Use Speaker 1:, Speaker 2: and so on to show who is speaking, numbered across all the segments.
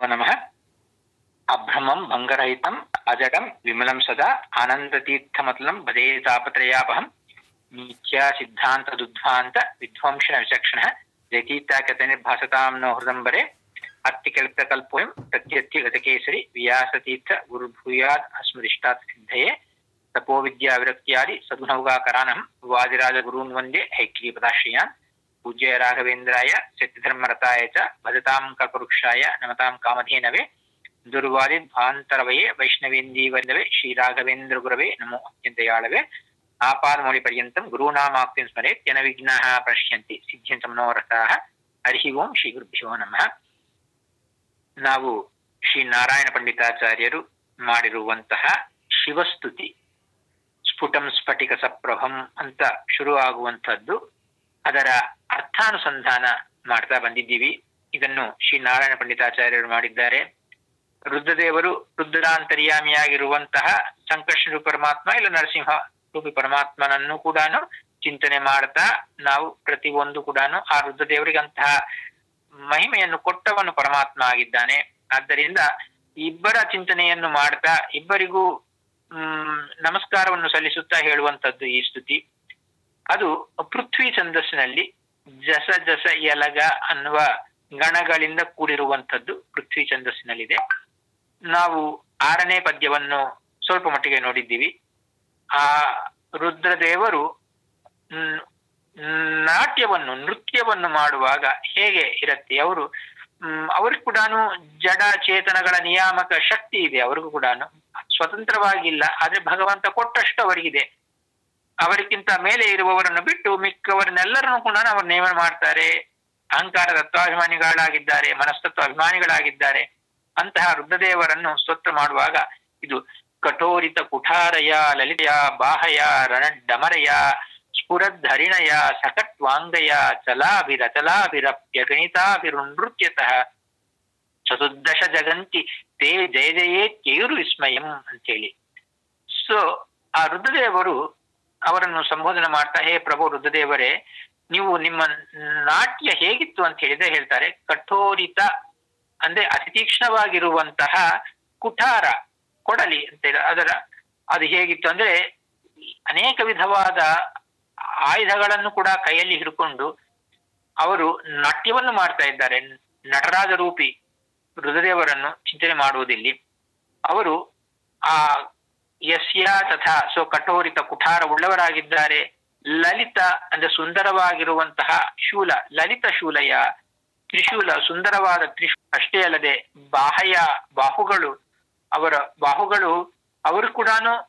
Speaker 1: ನಮಃ ಅಭ್ರಮಂ ಭಂಗರಹಿತಂ ಅಜಡಂ ವಿಮಲಂ ಸದಾ ಆನಂದತೀರ್ಥಮತಲಂ ಭಜೇ ತಾಪತ್ರಯಾಪಹಂ ನಿತ್ಯಾ ಸಿದ್ಧಾಂತ ದುಧ್ವಾಂತ ವಿಧ್ವಂಸನ ವಿಚಕ್ಷಣ ಜಯತೀರ್ಥಾಕತನಿರ್ಭಾಸತಾಂ ನೋ ಹೃದಂಬರೆ ಅತ್ಯಕಲ್ಪಕಲ್ಪೋಯಂ ಪ್ರತ್ಯತ್ಯ ಗತಕೇಸರಿ ವ್ಯಾಸತೀರ್ಥ ಗುರುಭೂಯಾದ್ ಅಸ್ಮದಿಷ್ಟಾತ್ ಸಿದ್ಧಯೇ ತಪೋ ವಿದ್ಯಾ ವಿರಕ್ತಿಯಾದಿ ಸದ್ಗುಣೌಗಾಕರಾನಹಂ ವಾದಿರಾಜ ಗುರೂನ್ ವಂದೇ ಹೈಕ್ರೀಪದಾಶ್ರಯಾನ್ ಪೂಜ್ಯ ರಾಘವೇಂದ್ರಾಯ ಸತ್ಯಧರ್ಮರತಾಯ ಚ ಭಜತಾಂ ಕಲ್ಪವೃಕ್ಷಾಯ ನಮತಾಂ ಕಾಮಧೇನವೇ ದುರ್ವಾದಿಧ್ವಾಂತರವಯೇ ವೈಷ್ಣವೇಂದೀವಲ್ಲವೇ ಶ್ರೀರಾಘವೇಂದ್ರ ಗುರವೇ ನಮೋ ಅತ್ಯಂತಯಾಳವೇ ಆಪಾದಮೌಳಿ ಪರ್ಯಂತಂ ಗುರುನಾಮಾಕ್ತಿಂ ಸ್ಮರೇತ್ ಯನ ವಿಘ್ನಾಃ ಪಶ್ಯಂತಿ ಸಿದ್ಧ್ಯಂತ ಮನೋರಥಾಃ ಹರಿ ಓಂ ಶ್ರೀ ಗುರುಭ್ಯೋ ನಮಃ ನಾವು ಶ್ರೀ ನಾರಾಯಣ ಪಂಡಿತಾಚಾರ್ಯರು ಮಾಡಿರುವಂತಹ ಶಿವಸ್ತುತಿ ಸ್ಫುಟಂ ಸ್ಫಟಿಕ ಸಪ್ರಭಂ ಅಂತ ಶುರು ಆಗುವಂತಹದ್ದು ಅದರ ಅರ್ಥಾನುಸಂಧಾನ ಮಾಡ್ತಾ ಬಂದಿದ್ದೀವಿ ಇದನ್ನು ಶ್ರೀ ನಾರಾಯಣ ಪಂಡಿತಾಚಾರ್ಯರು ಮಾಡಿದ್ದಾರೆ ರುದ್ರದೇವರು ರುದ್ರಾಂತರ್ಯಾಮಿಯಾಗಿರುವಂತಹ ಸಂಕಷ್ಟ ಪರಮಾತ್ಮ ಇಲ್ಲ ನರಸಿಂಹ ರೂಪಿ ಪರಮಾತ್ಮನನ್ನು ಕೂಡ ಚಿಂತನೆ ಮಾಡ್ತಾ ನಾವು ಪ್ರತಿ ಒಂದು ಕೂಡ ಆ ರುದ್ರದೇವರಿಗೆ ಅಂತಹ ಮಹಿಮೆಯನ್ನು ಕೊಟ್ಟವನು ಪರಮಾತ್ಮ ಆಗಿದ್ದಾನೆ ಆದ್ದರಿಂದ ಇಬ್ಬರ ಚಿಂತನೆಯನ್ನು ಮಾಡ್ತಾ ಇಬ್ಬರಿಗೂ ಹ್ಮ್ ನಮಸ್ಕಾರವನ್ನು ಸಲ್ಲಿಸುತ್ತಾ ಹೇಳುವಂತದ್ದು ಈ ಸ್ತುತಿ ಅದು ಪೃಥ್ವಿ ಛಂದಸ್ಸಿನಲ್ಲಿ ಜಸ ಜಸ ಎಲಗ ಅನ್ನುವ ಗಣಗಳಿಂದ ಕೂಡಿರುವಂತದ್ದು ಪೃಥ್ವಿ ಛಂದಸ್ಸಿನಲ್ಲಿದೆ ನಾವು ಆರನೇ ಪದ್ಯವನ್ನು ಸ್ವಲ್ಪ ಮಟ್ಟಿಗೆ ನೋಡಿದ್ದೀವಿ ಆ ರುದ್ರದೇವರು ನಾಟ್ಯವನ್ನು ನೃತ್ಯವನ್ನು ಮಾಡುವಾಗ ಹೇಗೆ ಇರತ್ತೆ ಅವರು ಹ್ಮ್ ಅವ್ರಿಗೆ ಕೂಡ ಜಡ ಚೇತನಗಳ ನಿಯಾಮಕ ಶಕ್ತಿ ಇದೆ ಅವ್ರಿಗೂ ಕೂಡ ಸ್ವತಂತ್ರವಾಗಿಲ್ಲ ಆದ್ರೆ ಭಗವಂತ ಕೊಟ್ಟಷ್ಟು ಅವರಿಗಿದೆ ಅವರಿಗಿಂತ ಮೇಲೆ ಇರುವವರನ್ನು ಬಿಟ್ಟು ಮಿಕ್ಕವರನ್ನೆಲ್ಲರನ್ನು ಕೂಡ ಅವರು ನೇಮನ ಮಾಡ್ತಾರೆ ಅಹಂಕಾರ ತತ್ವಾಭಿಮಾನಿಗಳಾಗಿದ್ದಾರೆ ಮನಸ್ತತ್ವ ಅಭಿಮಾನಿಗಳಾಗಿದ್ದಾರೆ ಅಂತಹ ರುದ್ರದೇವರನ್ನು ಸ್ತೋತ್ರ ಮಾಡುವಾಗ ಇದು ಕಠೋರಿತ ಕುಠಾರಯ ಲಲಿತಯ ಬಾಹಯ ರಣಡಮರಯ ಸ್ಫುರದ್ಧರಿಣಯ ಸಕಟ್ವಾಂಗಯ ಚಲಾಭಿರಚಲಾಭಿರಪ್ಯಗಣಿತಾಭಿರುನೃತ್ಯತಃ ಚತುರ್ದಶ ಜಗಂತಿ ತೇ ಜಯ ಜಯೇತ್ಯೈರು ವಿಸ್ಮಯಂ ಅಂತೇಳಿ ಸೊ ಆ ರುದ್ರದೇವರು ಅವರನ್ನು ಸಂಬೋಧನೆ ಮಾಡ್ತಾ ಹೇ ಪ್ರಭು ರುದ್ರದೇವರೇ ನೀವು ನಿಮ್ಮ ನಾಟ್ಯ ಹೇಗಿತ್ತು ಅಂತ ಹೇಳಿದ್ರೆ ಹೇಳ್ತಾರೆ ಕಠೋರಿತ ಅಂದ್ರೆ ಅತಿ ತೀಕ್ಷ್ಣವಾಗಿರುವಂತಹ ಕುಠಾರ ಕೊಡಲಿ ಅಂತ ಹೇಳಿ ಅದರ ಅದು ಹೇಗಿತ್ತು ಅಂದ್ರೆ ಅನೇಕ ವಿಧವಾದ ಆಯುಧಗಳನ್ನು ಕೂಡ ಕೈಯಲ್ಲಿ ಹಿಡ್ಕೊಂಡು ಅವರು ನಾಟ್ಯವನ್ನು ಮಾಡ್ತಾ ಇದ್ದಾರೆ ನಟರಾಜ ರೂಪಿ ರುದ್ರದೇವರನ್ನು ಚಿಂತನೆ ಮಾಡುವುದಿಲ್ಲಿ ಅವರು ಆ ಯಸ್ಯ ತಥಾ ಸೊ ಕಠೋರಿತ ಕುಠಾರ ಉಳ್ಳವರಾಗಿದ್ದಾರೆ ಲಲಿತ ಅಂದ್ರೆ ಸುಂದರವಾಗಿರುವಂತಹ ಶೂಲ ಲಲಿತ ಶೂಲಯ ತ್ರಿಶೂಲ ಸುಂದರವಾದ ತ್ರಿಶೂ ಅಷ್ಟೇ ಅಲ್ಲದೆ ಬಾಹಯ ಬಾಹುಗಳು ಅವರ ಬಾಹುಗಳು ಅವರು ಕೂಡ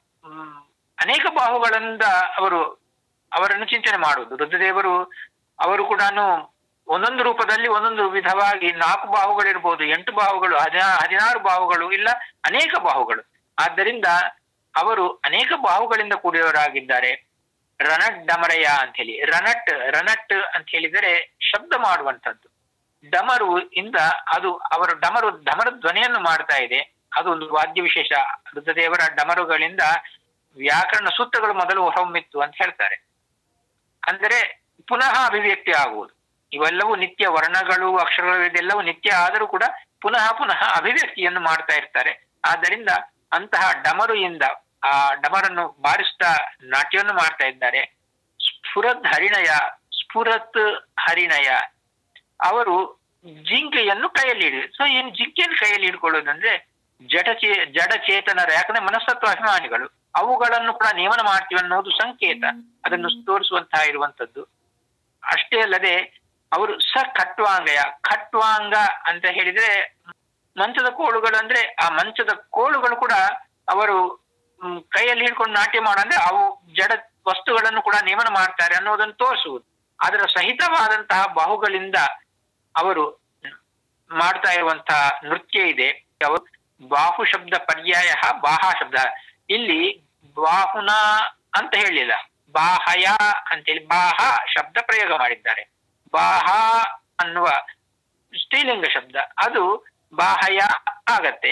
Speaker 1: ಅನೇಕ ಬಾಹುಗಳಿಂದ ಅವರು ಅವರನ್ನು ಚಿಂತನೆ ಮಾಡುವುದು ರುದ್ರದೇವರು ಅವರು ಕೂಡ ಒಂದೊಂದು ರೂಪದಲ್ಲಿ ಒಂದೊಂದು ವಿಧವಾಗಿ ನಾಲ್ಕು ಬಾಹುಗಳಿರ್ಬೋದು ಎಂಟು ಬಾಹುಗಳು ಹದಿನಾ ಹದಿನಾರು ಬಾಹುಗಳು ಇಲ್ಲ ಅನೇಕ ಬಾಹುಗಳು ಆದ್ದರಿಂದ ಅವರು ಅನೇಕ ಬಾಹುಗಳಿಂದ ಕೂಡಿಯವರಾಗಿದ್ದಾರೆ ರನಟ್ ಡಮರಯ ಅಂತ ಹೇಳಿ ರನಟ್ ರನಟ್ ಅಂತ ಹೇಳಿದರೆ ಶಬ್ದ ಮಾಡುವಂತದ್ದು ಡಮರು ಇಂದ ಅದು ಅವರು ಡಮರು ಡಮರ ಧ್ವನಿಯನ್ನು ಮಾಡ್ತಾ ಇದೆ ಅದು ಒಂದು ವಾದ್ಯ ವಿಶೇಷ ರುದ್ರದೇವರ ಡಮರುಗಳಿಂದ ವ್ಯಾಕರಣ ಸೂತ್ರಗಳು ಮೊದಲು ಹೊರಹೊಮ್ಮಿತ್ತು ಅಂತ ಹೇಳ್ತಾರೆ ಅಂದರೆ ಪುನಃ ಅಭಿವ್ಯಕ್ತಿ ಆಗುವುದು ಇವೆಲ್ಲವೂ ನಿತ್ಯ ವರ್ಣಗಳು ಅಕ್ಷರಗಳು ಇದೆಲ್ಲವೂ ನಿತ್ಯ ಆದರೂ ಕೂಡ ಪುನಃ ಪುನಃ ಅಭಿವ್ಯಕ್ತಿಯನ್ನು ಮಾಡ್ತಾ ಇರ್ತಾರೆ ಆದ್ದರಿಂದ ಅಂತಹ ಡಮರು ಇಂದ ಆ ಡಮರನ್ನು ಬಾರಿಸ್ತಾ ನಾಟ್ಯವನ್ನು ಮಾಡ್ತಾ ಇದ್ದಾರೆ ಸ್ಫುರದ್ ಹರಿಣಯ ಸ್ಫುರತ್ ಹರಿಣಯ ಅವರು ಜಿಂಕೆಯನ್ನು ಕೈಯಲ್ಲಿ ಹಿಡಿ ಸೊ ಏನು ಜಿಂಕೆಯನ್ನು ಕೈಯಲ್ಲಿ ಹಿಡ್ಕೊಳ್ಳೋದಂದ್ರೆ ಜಡ ಚೇ ಜಡ ಚೇತನರ ಯಾಕಂದ್ರೆ ಮನಸ್ತತ್ವ ಅಭಿಮಾನಿಗಳು ಅವುಗಳನ್ನು ಕೂಡ ನೇಮನ ಮಾಡ್ತೀವಿ ಅನ್ನೋದು ಸಂಕೇತ ಅದನ್ನು ತೋರಿಸುವಂತಹ ಇರುವಂತದ್ದು ಅಷ್ಟೇ ಅಲ್ಲದೆ ಅವರು ಸ ಖಟ್ವಾಂಗಯ ಖಟ್ವಾಂಗ ಅಂತ ಹೇಳಿದ್ರೆ ಮಂಚದ ಕೋಳುಗಳು ಅಂದ್ರೆ ಆ ಮಂಚದ ಕೋಳುಗಳು ಕೂಡ ಅವರು ಕೈಯಲ್ಲಿ ಹಿಡ್ಕೊಂಡು ನಾಟ್ಯ ಮಾಡಂದ್ರೆ ಅವು ಜಡ ವಸ್ತುಗಳನ್ನು ಕೂಡ ನೇಮನ ಮಾಡ್ತಾರೆ ಅನ್ನೋದನ್ನು ತೋರಿಸುವುದು ಅದರ ಸಹಿತವಾದಂತಹ ಬಾಹುಗಳಿಂದ ಅವರು ಮಾಡ್ತಾ ಇರುವಂತಹ ನೃತ್ಯ ಇದೆ ಅವರು ಬಾಹು ಶಬ್ದ ಪರ್ಯಾಯ ಬಾಹ ಶಬ್ದ ಇಲ್ಲಿ ಬಾಹುನ ಅಂತ ಹೇಳಿಲ್ಲ ಬಾಹಯ ಅಂತೇಳಿ ಬಾಹ ಶಬ್ದ ಪ್ರಯೋಗ ಮಾಡಿದ್ದಾರೆ ಬಾಹ ಅನ್ನುವ ಸ್ತ್ರೀಲಿಂಗ ಶಬ್ದ ಅದು ಬಾಹಯ ಆಗತ್ತೆ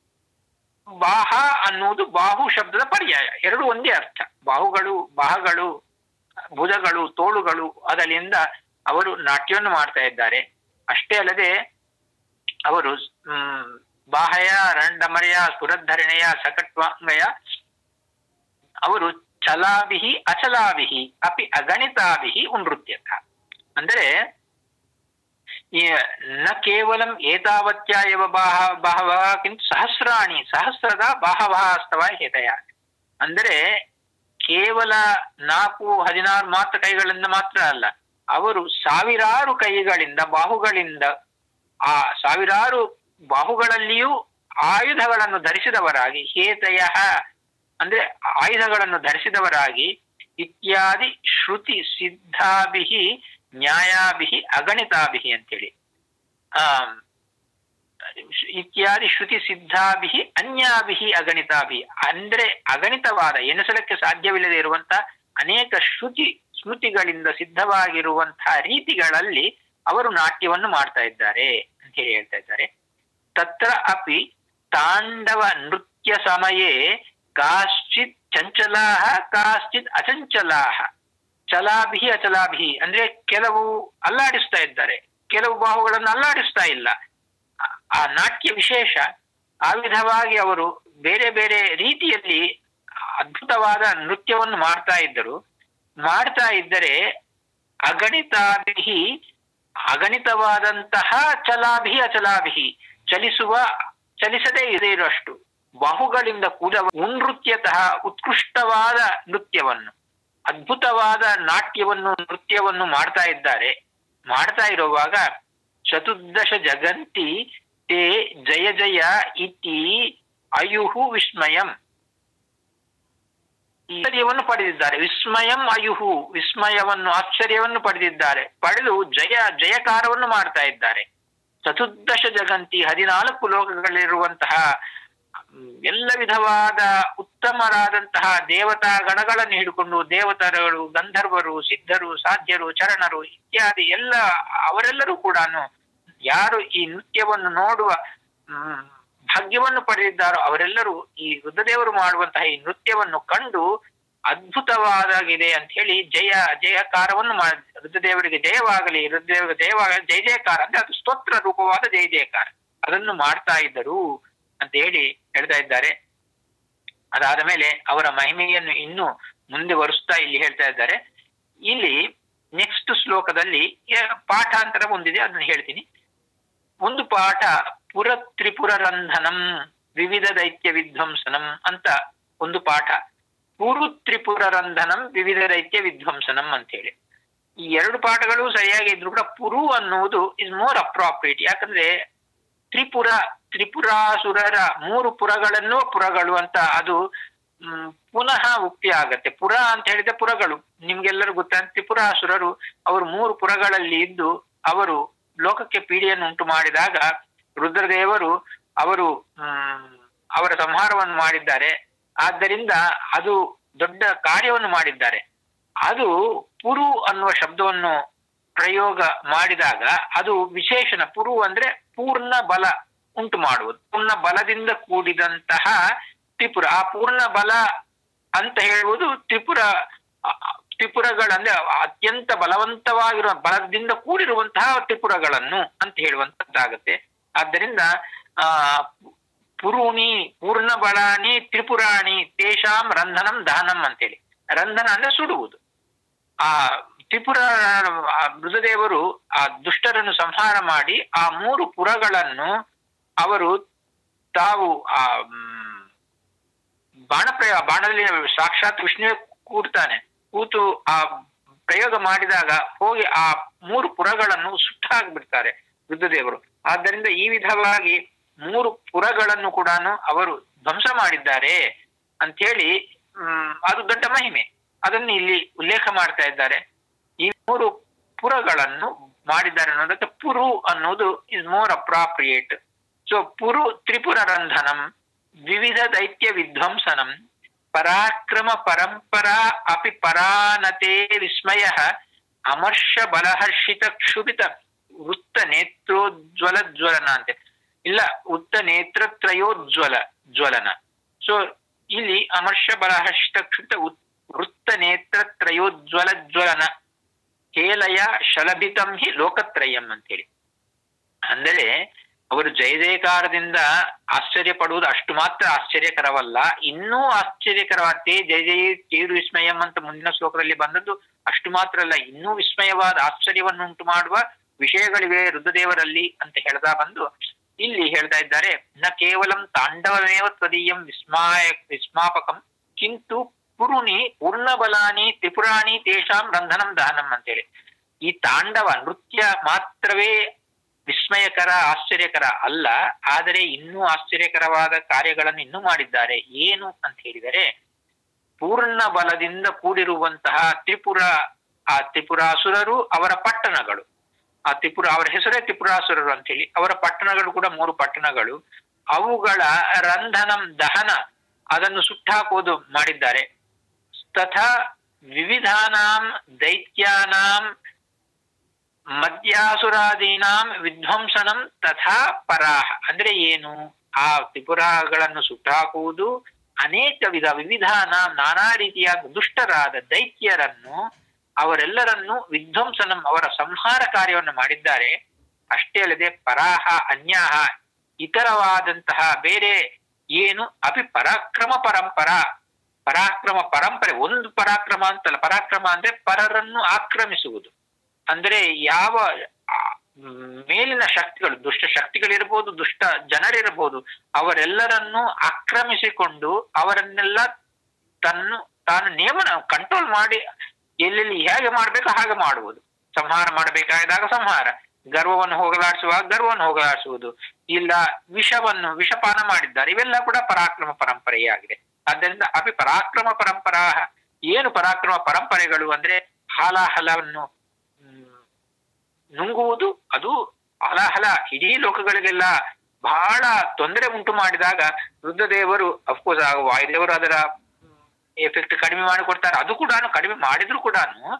Speaker 1: ಬಾಹ ಅನ್ನುವುದು ಬಾಹು ಶಬ್ದದ ಪರ್ಯಾಯ ಎರಡು ಒಂದೇ ಅರ್ಥ ಬಾಹುಗಳು ಬಾಹಗಳು ಭುಜಗಳು ತೋಳುಗಳು ಅದರಿಂದ ಅವರು ನಾಟ್ಯವನ್ನು ಮಾಡ್ತಾ ಇದ್ದಾರೆ ಅಷ್ಟೇ ಅಲ್ಲದೆ ಅವರು ಹ್ಮ್ ಬಾಹಯ ರಂಡಮರೆಯ ಸುರಧರಣೆಯ ಸಕಟ್ವಾಂಗಯ ಅವರು ಚಲಾಭಿಹಿ ಅಚಲಾಭಿಹಿ ಅಪಿ ಅಗಣಿತಾಭಿಹಿ ಉನೃತ್ಯತ ಅಂದರೆ ಈ ನ ಕೇವಲಂ ಏತಾವತ್ಯ ಇವ ಬಾಹ ಬಹವಃ ಕಿಂತು ಸಹಸ್ರಾಣಿ ಸಹಸ್ರದ ಬಾಹವಃ ಅಸ್ತವ ಹೇತಯ ಅಂದರೆ ಕೇವಲ ನಾಲ್ಕು ಹದಿನಾರು ಮಾತ್ರ ಕೈಗಳಿಂದ ಮಾತ್ರ ಅಲ್ಲ ಅವರು ಸಾವಿರಾರು ಕೈಗಳಿಂದ ಬಾಹುಗಳಿಂದ ಆ ಸಾವಿರಾರು ಬಾಹುಗಳಲ್ಲಿಯೂ ಆಯುಧಗಳನ್ನು ಧರಿಸಿದವರಾಗಿ ಹೇತಯ ಅಂದ್ರೆ ಆಯುಧಗಳನ್ನು ಧರಿಸಿದವರಾಗಿ ಇತ್ಯಾದಿ ಶ್ರುತಿ ಸಿದ್ಧಾಭಿಹಿ ನ್ಯಾಯಾಭಿಹಿ ಅಗಣಿತಾಭಿಹಿ ಅಂತೇಳಿ ಆ ಇತ್ಯಾದಿ ಶ್ರುತಿ ಸಿದ್ಧಾಭಿಹಿ ಅನ್ಯಾಭಿಹಿ ಅಗಣಿತಾಭಿ ಅಂದ್ರೆ ಅಗಣಿತವಾದ ಎಣಿಸಲಕ್ಕೆ ಸಾಧ್ಯವಿಲ್ಲದೆ ಇರುವಂತಹ ಅನೇಕ ಶ್ರುತಿ ಸ್ಮೃತಿಗಳಿಂದ ಸಿದ್ಧವಾಗಿರುವಂತಹ ರೀತಿಗಳಲ್ಲಿ ಅವರು ನಾಟ್ಯವನ್ನು ಮಾಡ್ತಾ ಇದ್ದಾರೆ ಅಂತ ಹೇಳಿ ಹೇಳ್ತಾ ಇದ್ದಾರೆ ತತ್ರ ಅಪಿ ತಾಂಡವ ನೃತ್ಯ ಸಮಯೇ ಕಾಶ್ಚಿತ್ ಚಂಚಲಾಹ ಕಾಶ್ಚಿತ್ ಅಚಂಚಲಾಹ ಚಲಾಭಿಹಿ ಅಚಲಾಭಿಹಿ ಅಂದ್ರೆ ಕೆಲವು ಅಲ್ಲಾಡಿಸ್ತಾ ಇದ್ದಾರೆ ಕೆಲವು ಬಾಹುಗಳನ್ನು ಅಲ್ಲಾಡಿಸ್ತಾ ಇಲ್ಲ ಆ- ಆ ನಾಟ್ಯ ವಿಶೇಷ ಆ ವಿಧವಾಗಿ ಅವರು ಬೇರೆ ಬೇರೆ ರೀತಿಯಲ್ಲಿ ಅದ್ಭುತವಾದ ನೃತ್ಯವನ್ನು ಮಾಡ್ತಾ ಇದ್ದರು ಮಾಡ್ತಾ ಇದ್ದರೆ ಅಗಣಿತಾಭಿಹಿ ಅಗಣಿತವಾದಂತಹ ಚಲಾಭಿಹಿ ಅಚಲಾಭಿಹಿ ಚಲಿಸುವ ಚಲಿಸದೇ ಇದೆ ಇರುವಷ್ಟು ಬಾಹುಗಳಿಂದ ಕೂಡ ಉನೃತ್ಯತಃ ಉತ್ಕೃಷ್ಟವಾದ ನೃತ್ಯವನ್ನು ಅದ್ಭುತವಾದ ನಾಟ್ಯವನ್ನು ನೃತ್ಯವನ್ನು ಮಾಡ್ತಾ ಇದ್ದಾರೆ ಮಾಡ್ತಾ ಇರುವಾಗ ಚತುರ್ದಶ ಜಗಂತಿ ತೇ ಜಯ ಜಯ ಇತಿ ಅಯುಹು ವಿಸ್ಮಯಂ ಆಶ್ಚರ್ಯವನ್ನು ಪಡೆದಿದ್ದಾರೆ ವಿಸ್ಮಯಂ ಅಯುಹು ವಿಸ್ಮಯವನ್ನು ಆಶ್ಚರ್ಯವನ್ನು ಪಡೆದಿದ್ದಾರೆ ಪಡೆದು ಜಯ ಜಯಕಾರವನ್ನು ಮಾಡ್ತಾ ಇದ್ದಾರೆ ಚತುರ್ದಶ ಜಗಂತಿ ಹದಿನಾಲ್ಕು ಲೋಕಗಳಿರುವಂತಹ ಹ್ಮ್, ಎಲ್ಲ ವಿಧವಾದ ಉತ್ತಮರಾದಂತಹ ದೇವತಾ ಗಣಗಳನ್ನು ಹಿಡ್ಕೊಂಡು ದೇವತರುಗಳು ಗಂಧರ್ವರು ಸಿದ್ಧರು ಸಾಧ್ಯರು ಚರಣರು ಇತ್ಯಾದಿ ಎಲ್ಲ ಅವರೆಲ್ಲರೂ ಕೂಡ ಯಾರು ಈ ನೃತ್ಯವನ್ನು ನೋಡುವ ಹ್ಮ್, ಭಾಗ್ಯವನ್ನು ಪಡೆದಿದ್ದಾರೋ ಅವರೆಲ್ಲರೂ ಈ ರುದ್ರದೇವರು ಮಾಡುವಂತಹ ಈ ನೃತ್ಯವನ್ನು ಕಂಡು ಅದ್ಭುತವಾದಾಗಿದೆ ಅಂತ ಹೇಳಿ ಜಯ ಜಯಕಾರವನ್ನು ಮಾಡ ರುದ್ರದೇವರಿಗೆ ಜಯವಾಗಲಿ ರುದ್ರದೇವರಿಗೆ ಜಯವಾಗಲಿ ಜಯ ಜಯಕಾರ ಅಂದ್ರೆ ಅದು ಸ್ತೋತ್ರ ರೂಪವಾದ ಜಯ ಜಯಕಾರ ಅದನ್ನು ಮಾಡ್ತಾ ಇದ್ದರು ಅಂತ ಹೇಳಿ ಹೇಳ್ತಾ ಇದ್ದಾರೆ ಅದಾದ ಮೇಲೆ ಅವರ ಮಹಿಮೆಯನ್ನು ಇನ್ನೂ ಮುಂದೆ ವರಿಸ್ತಾ ಇಲ್ಲಿ ಹೇಳ್ತಾ ಇದ್ದಾರೆ ಇಲ್ಲಿ ನೆಕ್ಸ್ಟ್ ಶ್ಲೋಕದಲ್ಲಿ ಯ- ಪಾಠಾಂತರ ಒಂದಿದೆ ಅದನ್ನು ಹೇಳ್ತೀನಿ ಒಂದು ಪಾಠ ಪುರ ತ್ರಿಪುರ ರಂಧನಂ ವಿವಿಧ ದೈತ್ಯ ವಿಧ್ವಂಸನಂ ಅಂತ ಒಂದು ಪಾಠ ಪುರು ತ್ರಿಪುರ ರಂಧನಂ ವಿವಿಧ ದೈತ್ಯ ವಿಧ್ವಂಸನಂ ಅಂತ ಹೇಳಿ ಈ ಎರಡು ಪಾಠಗಳು ಸರಿಯಾಗಿ ಇದ್ರು ಕೂಡ ಪುರು ಅನ್ನುವುದು ಇಸ್ ಮೋರ್ ಅಪ್ರಾಪ್ರಿಯೇಟ್ ಯಾಕಂದ್ರೆ ತ್ರಿಪುರ ತ್ರಿಪುರಾಸುರರ ಮೂರು ಪುರಗಳನ್ನು ಪುರಗಳು ಅಂತ ಅದು ಮ್, ಪುನಃ ಉಕ್ತಿ ಆಗತ್ತೆ ಪುರ ಅಂತ ಹೇಳಿದ್ರೆ ಪುರಗಳು ನಿಮ್ಗೆಲ್ಲರೂ ಗೊತ್ತಾ ತ್ರಿಪುರಾಸುರರು ಅವರು ಮೂರು ಪುರಗಳಲ್ಲಿ ಇದ್ದು ಅವರು ಲೋಕಕ್ಕೆ ಪೀಡೆಯನ್ನು ಉಂಟು ಮಾಡಿದಾಗ ರುದ್ರದೇವರು ಅವರು ಹ್ಮ್ ಅವರ ಸಂಹಾರವನ್ನು ಮಾಡಿದ್ದಾರೆ ಆದ್ದರಿಂದ ಅದು ದೊಡ್ಡ ಕಾರ್ಯವನ್ನು ಮಾಡಿದ್ದಾರೆ ಅದು ಪುರು ಅನ್ನುವ ಶಬ್ದವನ್ನು ಪ್ರಯೋಗ ಮಾಡಿದಾಗ ಅದು ವಿಶೇಷಣ ಪುರು ಅಂದ್ರೆ ಪೂರ್ಣ ಬಲ ಉಂಟು ಮಾಡುವುದು ಪೂರ್ಣ ಬಲದಿಂದ ಕೂಡಿದಂತಹ ತ್ರಿಪುರ ಆ ಪೂರ್ಣ ಬಲ ಅಂತ ಹೇಳುವುದು ತ್ರಿಪುರ ಆ, ತ್ರಿಪುರಗಳಂದ್ರೆ ಅತ್ಯಂತ ಬಲವಂತವಾಗಿರುವ ಬಲದಿಂದ ಕೂಡಿರುವಂತಹ ತ್ರಿಪುರಗಳನ್ನು ಅಂತ ಹೇಳುವಂತದ್ದಾಗತ್ತೆ ಆದ್ದರಿಂದ ಆ ಪುರುಣಿ ಪೂರ್ಣ ಬಲಾನಿ ತ್ರಿಪುರಾಣಿ ತೇಷಾಂ ರಂಧನಂ ದಹನಂ ಅಂತೇಳಿ ರಂಧನ ಅಂದ್ರೆ ಸುಡುವುದು ಆ ತ್ರಿಪುರ ಆ ಮೃತದೇವರು ಆ ದುಷ್ಟರನ್ನು ಸಂಹಾರ ಮಾಡಿ ಆ ಮೂರು ಪುರಗಳನ್ನು ಅವರು ತಾವು ಆ ಮ್, ಬಾಣ ಪ್ರಯೋಗ ಬಾಣದಲ್ಲಿ ಸಾಕ್ಷಾತ್ ವಿಷ್ಣುವೇ ಕೂಡ್ತಾನೆ ಕೂತು ಆ ಪ್ರಯೋಗ ಮಾಡಿದಾಗ ಹೋಗಿ ಆ ಮೂರು ಪುರಗಳನ್ನು ಸುಟ್ಟ ಹಾಕ್ಬಿಡ್ತಾರೆ ರುದ್ರದೇವರು ಆದ್ದರಿಂದ ಈ ವಿಧವಾಗಿ ಮೂರು ಪುರಗಳನ್ನು ಕೂಡ ಅವರು ಧ್ವಂಸ ಮಾಡಿದ್ದಾರೆ ಅಂತ ಹೇಳಿ ಹ್ಮ್ ಅದು ದೊಡ್ಡ ಮಹಿಮೆ ಅದನ್ನು ಇಲ್ಲಿ ಉಲ್ಲೇಖ ಮಾಡ್ತಾ ಇದ್ದಾರೆ ಈ ಮೂರು ಪುರಗಳನ್ನು ಮಾಡಿದ್ದಾರೆ ಅನ್ನೋದಕ್ಕೆ ಪುರು ಅನ್ನೋದು ಇಸ್ ಮೋರ್ ಅಪ್ರಾಪ್ರಿಯೇಟ್ ಸೊ ಪುರು ತ್ರಿಪುರ ರಂಧನಂ ವಿವಿಧ ದೈತ್ಯ ವಿಧ್ವಂಸನಂ ಪರಾಕ್ರಮ ಪರಂಪರಾ ಅಪಿ ಪರಾನತೆ ವಿಸ್ಮಯ ಅಮರ್ಷ ಬಲಹರ್ಷಿತ ಕ್ಷುಭಿತ ವೃತ್ತ ನೇತ್ರೋಜ್ವಲ ಜ್ವಲನ ಅಂತೆ ಇಲ್ಲ ಉತ್ತ ನೇತ್ರತ್ರಯೋಜ್ವಲ ಜ್ವಲನ ಸೊ ಇಲ್ಲಿ ಅಮರ್ಷ ಬಲಹರ್ಷಿತ ಕ್ಷುಭಿತ ಉತ್- ವೃತ್ತ ನೇತ್ರತ್ರಯೋಜ್ವಲ ಜ್ವಲನ ಕೇಲಯ ಶಲಭಿತಂ ಹಿ ಲೋಕತ್ರಯಂ ಅಂತೇಳಿ ಅಂದರೆ ಅವರು ಜಯ ಜಯಕಾರದಿಂದ ಆಶ್ಚರ್ಯ ಪಡುವುದು ಅಷ್ಟು ಮಾತ್ರ ಆಶ್ಚರ್ಯಕರವಲ್ಲ ಇನ್ನೂ ಆಶ್ಚರ್ಯಕರವಾಗ್ತೇ ಜಯ ಜಯ ಚೇರು ವಿಸ್ಮಯಂ ಅಂತ ಮುಂದಿನ ಶ್ಲೋಕದಲ್ಲಿ ಬಂದದ್ದು ಅಷ್ಟು ಮಾತ್ರ ಅಲ್ಲ ಇನ್ನೂ ವಿಸ್ಮಯವಾದ ಆಶ್ಚರ್ಯವನ್ನುಂಟು ಮಾಡುವ ವಿಷಯಗಳಿವೆ ರುದ್ರದೇವರಲ್ಲಿ ಅಂತ ಹೇಳ್ತಾ ಬಂದು ಇಲ್ಲಿ ಹೇಳ್ತಾ ಇದ್ದಾರೆ ನ ಕೇವಲಂ ತಾಂಡವಮೇವ ತ್ವದೀಯಂ ವಿಸ್ಮಾಯ ವಿಸ್ಮಾಪಕಂ ಕಿಂತು ಪುರುಣಿ ಪೂರ್ಣಬಲಾನಿ ತ್ರಿಪುರಾಣಿ ತೇಷಾಂ ರಂಧನಂ ದಹನಂ ಅಂತೇಳಿ ಈ ತಾಂಡವ ನೃತ್ಯ ಮಾತ್ರವೇ ವಿಸ್ಮಯಕರ ಆಶ್ಚರ್ಯಕರ ಅಲ್ಲ ಆದರೆ ಇನ್ನೂ ಆಶ್ಚರ್ಯಕರವಾದ ಕಾರ್ಯಗಳನ್ನು ಇನ್ನೂ ಮಾಡಿದ್ದಾರೆ ಏನು ಅಂತ ಹೇಳಿದರೆ ಪೂರ್ಣ ಬಲದಿಂದ ಕೂಡಿರುವಂತಹ ತ್ರಿಪುರ ಆ ತ್ರಿಪುರಾಸುರರು ಅವರ ಪಟ್ಟಣಗಳು ಆ ತ್ರಿಪುರ ಅವರ ಹೆಸರೇ ತ್ರಿಪುರಾಸುರರು ಅಂತ ಹೇಳಿ ಅವರ ಪಟ್ಟಣಗಳು ಕೂಡ ಮೂರು ಪಟ್ಟಣಗಳು ಅವುಗಳ ರಂಧನಂ ದಹನ ಅದನ್ನು ಸುಟ್ಟಾಕೋದು ಮಾಡಿದ್ದಾರೆ ತಥಾ ವಿವಿಧಾನಾಂ ದೈತ್ಯಾನಾಂ ಮದ್ಯಾಸುರಾದೀನಾಂ ವಿಧ್ವಂಸನಂ ತಥಾ ಪರಾಹ ಅಂದ್ರೆ ಏನು ಆ ತ್ರಿಪುರಗಳನ್ನು ಸುಟ್ಟಾಕುವುದು ಅನೇಕ ವಿಧ ವಿವಿಧಾನ ನಾನಾ ರೀತಿಯ ದುಷ್ಟರಾದ ದೈತ್ಯರನ್ನು ಅವರೆಲ್ಲರನ್ನು ವಿಧ್ವಂಸನಂ ಅವರ ಸಂಹಾರ ಕಾರ್ಯವನ್ನು ಮಾಡಿದ್ದಾರೆ ಅಷ್ಟೇ ಅಲ್ಲದೆ ಪರಾಹ ಅನ್ಯಾಹ ಇತರವಾದಂತಹ ಬೇರೆ ಏನು ಅಪಿ ಪರಾಕ್ರಮ ಪರಂಪರ ಪರಾಕ್ರಮ ಪರಂಪರೆ ಒಂದು ಪರಾಕ್ರಮ ಅಂತಲ್ಲ ಪರಾಕ್ರಮ ಅಂದ್ರೆ ಪರರನ್ನು ಆಕ್ರಮಿಸುವುದು ಅಂದ್ರೆ ಯಾವ ಆ, ಮೇಲಿನ ಶಕ್ತಿಗಳು ದುಷ್ಟ ಶಕ್ತಿಗಳಿರ್ಬೋದು ದುಷ್ಟ ಜನರಿರ್ಬೋದು ಅವರೆಲ್ಲರನ್ನು ಆಕ್ರಮಿಸಿಕೊಂಡು ಅವರನ್ನೆಲ್ಲ ತನ್ನು ತಾನು ನಿಯಮನ ಕಂಟ್ರೋಲ್ ಮಾಡಿ ಎಲ್ಲೆಲ್ಲಿ ಹೇಗೆ ಮಾಡ್ಬೇಕು ಹಾಗೆ ಮಾಡುವುದು ಸಂಹಾರ ಮಾಡಬೇಕಾದಾಗ ಸಂಹಾರ ಗರ್ವವನ್ನು ಹೋಗಲಾಡಿಸುವಾಗ ಗರ್ವವನ್ನು ಹೋಗಲಾಡಿಸುವುದು ಇಲ್ಲ ವಿಷವನ್ನು ವಿಷಪಾನ ಮಾಡಿದ್ದಾರೆ ಇವೆಲ್ಲ ಕೂಡ ಪರಾಕ್ರಮ ಪರಂಪರೆಯೇ ಆಗಿದೆ ಆದ್ದರಿಂದ ಅಪಿ ಪರಾಕ್ರಮ ಪರಂಪರಾ ಏನು ಪರಾಕ್ರಮ ಪರಂಪರೆಗಳು ಅಂದ್ರೆ ಹಾಲಾಹಲವನ್ನು ಹ್ಮ್, ನುಂಗುವುದು ಅದು ಹಾಲಾಹಲ ಇಡೀ ಲೋಕಗಳಿಗೆಲ್ಲ ಬಹಳ ತೊಂದರೆ ಉಂಟು ಮಾಡಿದಾಗ ರುದ್ರದೇವರು ಅಫ್ಕೋರ್ಸ್ ವಾಯುದೇವರು ಅದರ ಎಫೆಕ್ಟ್ ಕಡಿಮೆ ಮಾಡಿಕೊಡ್ತಾರೆ ಅದು ಕೂಡ ಕಡಿಮೆ ಮಾಡಿದ್ರು ಕೂಡ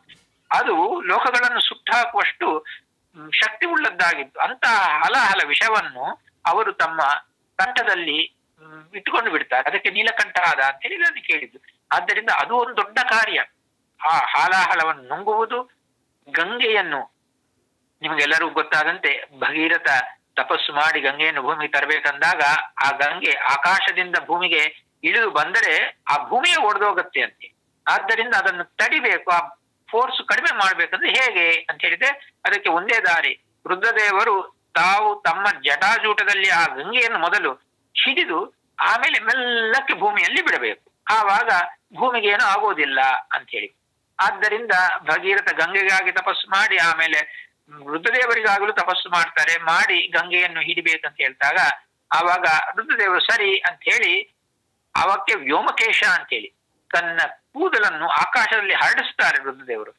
Speaker 1: ಅದು ಲೋಕಗಳನ್ನು ಸುಟ್ಟಾಕುವಷ್ಟು ಮ್, ಶಕ್ತಿ ಉಳ್ಳದ್ದಾಗಿತ್ತು ಅಂತ ಹಲಹಲ ವಿಷವನ್ನು ಅವರು ತಮ್ಮ ಕಂಠದಲ್ಲಿ ಮ್, ಇಟ್ಟುಕೊಂಡು ಬಿಡ್ತಾರೆ ಅದಕ್ಕೆ ನೀಲಕಂಠ ಆದ ಅಂತ ಹೇಳಿ ನಾನು ಕೇಳಿದ್ದು ಆದ್ದರಿಂದ ಅದು ಒಂದು ದೊಡ್ಡ ಕಾರ್ಯ ಆ ಹಾಲಾಹಲವನ್ನು ನುಂಗುವುದು ಗಂಗೆಯನ್ನು ನಿಮಗೆಲ್ಲರಿಗೂ ಗೊತ್ತಾದಂತೆ ಭಗೀರಥ ತಪಸ್ಸು ಮಾಡಿ ಗಂಗೆಯನ್ನು ಭೂಮಿಗೆ ತರಬೇಕಂದಾಗ ಆ ಗಂಗೆ ಆಕಾಶದಿಂದ ಭೂಮಿಗೆ ಇಳಿದು ಬಂದರೆ ಆ ಭೂಮಿಯೇ ಒಡೆದೋಗತ್ತೆ ಅಂತೆ ಆದ್ದರಿಂದ ಅದನ್ನು ತಡಿಬೇಕು ಆ ಫೋರ್ಸ್ ಕಡಿಮೆ ಮಾಡ್ಬೇಕಂದ್ರೆ ಹೇಗೆ ಅಂತ ಹೇಳಿದ್ರೆ ಅದಕ್ಕೆ ಒಂದೇ ದಾರಿ ರುದ್ರದೇವರು ತಾವು ತಮ್ಮ ಜಟಾಜೂಟದಲ್ಲಿ ಆ ಗಂಗೆಯನ್ನು ಮೊದಲು ಹಿಡಿದು ಆಮೇಲೆ ಮೆಲ್ಲಕ್ಕೆ ಭೂಮಿಯಲ್ಲಿ ಬಿಡಬೇಕು ಆವಾಗ ಭೂಮಿಗೆ ಏನೂ ಆಗೋದಿಲ್ಲ ಅಂತ ಹೇಳಿ ಆದ್ದರಿಂದ ಭಗೀರಥ ಗಂಗೆಗಾಗಿ ತಪಸ್ಸು ಮಾಡಿ ಆಮೇಲೆ ರುದ್ರದೇವರಿಗಾಗಲೂ ತಪಸ್ಸು ಮಾಡ್ತಾರೆ ಮಾಡಿ ಗಂಗೆಯನ್ನು ಹಿಡಿಬೇಕಂತ ಹೇಳ್ತಾಗ ಆವಾಗ ರುದ್ರದೇವರು ಸರಿ ಅಂತ ಹೇಳಿ ಅವಕ್ಕೆ ವ್ಯೋಮಕೇಶ ಅಂತ ಹೇಳಿ ತನ್ನ ಕೂದಲನ್ನು ಆಕಾಶದಲ್ಲಿ ಹರಡಿಸ್ತಾರೆ ರುದ್ರದೇವರು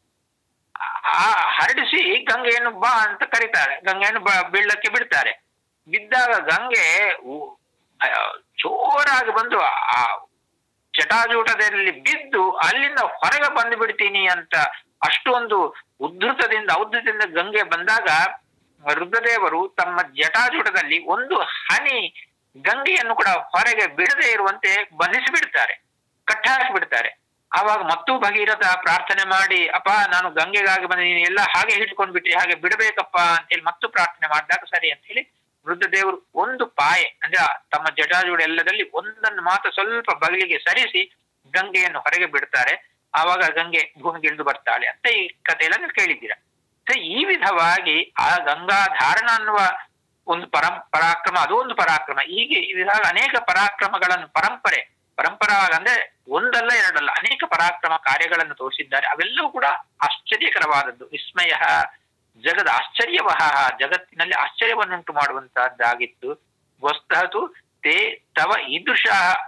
Speaker 1: ಆ ಹರಡಿಸಿ ಗಂಗೆಯನ್ನು ಬಾ ಅಂತ ಕರೀತಾರೆ ಗಂಗೆಯನ್ನು ಬ- ಬೀಳಕ್ಕೆ ಬಿಡ್ತಾರೆ ಬಿದ್ದಾಗ ಗಂಗೆ ಉ- ಆ, ಜೋರಾಗಿ ಬಂದು ಆ ಜಟಾಜೂಟದಲ್ಲಿ ಬಿದ್ದು ಅಲ್ಲಿಂದ ಹೊರಗೆ ಬಂದು ಬಿಡ್ತೀನಿ ಅಂತ ಅಷ್ಟೊಂದು ಉದ್ಧತದಿಂದ ಔದ್ಧತದಿಂದ ಗಂಗೆ ಬಂದಾಗ ರುದ್ರದೇವರು ತಮ್ಮ ಜಟಾಜೂಟದಲ್ಲಿ ಒಂದು ಹನಿ ಗಂಗೆಯನ್ನು ಕೂಡ ಹೊರಗೆ ಬಿಡದೆ ಇರುವಂತೆ ಬಂಧಿಸಿ ಬಿಡ್ತಾರೆ ಕಟ್ಟಾಕಿ ಬಿಡ್ತಾರೆ ಆವಾಗ ಮತ್ತೂ ಭಗೀರಥ ಪ್ರಾರ್ಥನೆ ಮಾಡಿ ಅಪ್ಪ ನಾನು ಗಂಗೆಗಾಗಿ ಬಂದ ನೀನು ಎಲ್ಲ ಹಾಗೆ ಹಿಡ್ಕೊಂಡು ಬಿಟ್ರಿ ಹಾಗೆ ಬಿಡಬೇಕಪ್ಪ ಅಂತ ಹೇಳಿ ಮತ್ತು ಪ್ರಾರ್ಥನೆ ಮಾಡಿದಾಗ ಸರಿ ಅಂತ ಹೇಳಿ ರುದ್ರದೇವರು ಒಂದು ಪಾಯೆ ಅಂದ್ರೆ ಆ ತಮ್ಮ ಜಟಾಜೂಡ ಎಲ್ಲದಲ್ಲಿ ಒಂದನ್ನು ಮಾತ್ರ ಸ್ವಲ್ಪ ಬಗಲಿಗೆ ಸರಿಸಿ ಗಂಗೆಯನ್ನು ಹೊರಗೆ ಬಿಡ್ತಾರೆ ಆವಾಗ ಗಂಗೆ ಭೂಮಿಗೆ ಇಳಿದು ಬರ್ತಾಳೆ ಅಂತ ಈ ಕಥೆಯೆಲ್ಲ ನೀವು ಕೇಳಿದ್ದೀರಾ ಸೊ ಈ ವಿಧವಾಗಿ ಆ ಗಂಗಾಧಾರಣ ಅನ್ನುವ ಒಂದು ಪರಂ ಪರಾಕ್ರಮ ಅದು ಒಂದು ಪರಾಕ್ರಮ ಹೀಗೆ ಈ ವಿಧ ಅನೇಕ ಪರಾಕ್ರಮಗಳನ್ನು ಪರಂಪರೆ ಪರಂಪರಾ ಅಂದ್ರೆ ಒಂದಲ್ಲ ಎರಡಲ್ಲ ಅನೇಕ ಪರಾಕ್ರಮ ಕಾರ್ಯಗಳನ್ನು ತೋರಿಸಿದ್ದಾರೆ ಅವೆಲ್ಲವೂ ಕೂಡ ಆಶ್ಚರ್ಯಕರವಾದದ್ದು ವಿಸ್ಮಯ ಜಗದ ಆಶ್ಚರ್ಯವಹ ಜಗತ್ತಿನಲ್ಲಿ ಆಶ್ಚರ್ಯವನ್ನುಂಟು ಮಾಡುವಂತಹದ್ದಾಗಿತ್ತು ವಸ್ತಹತು ತೇ ತವ ಈದೃಶ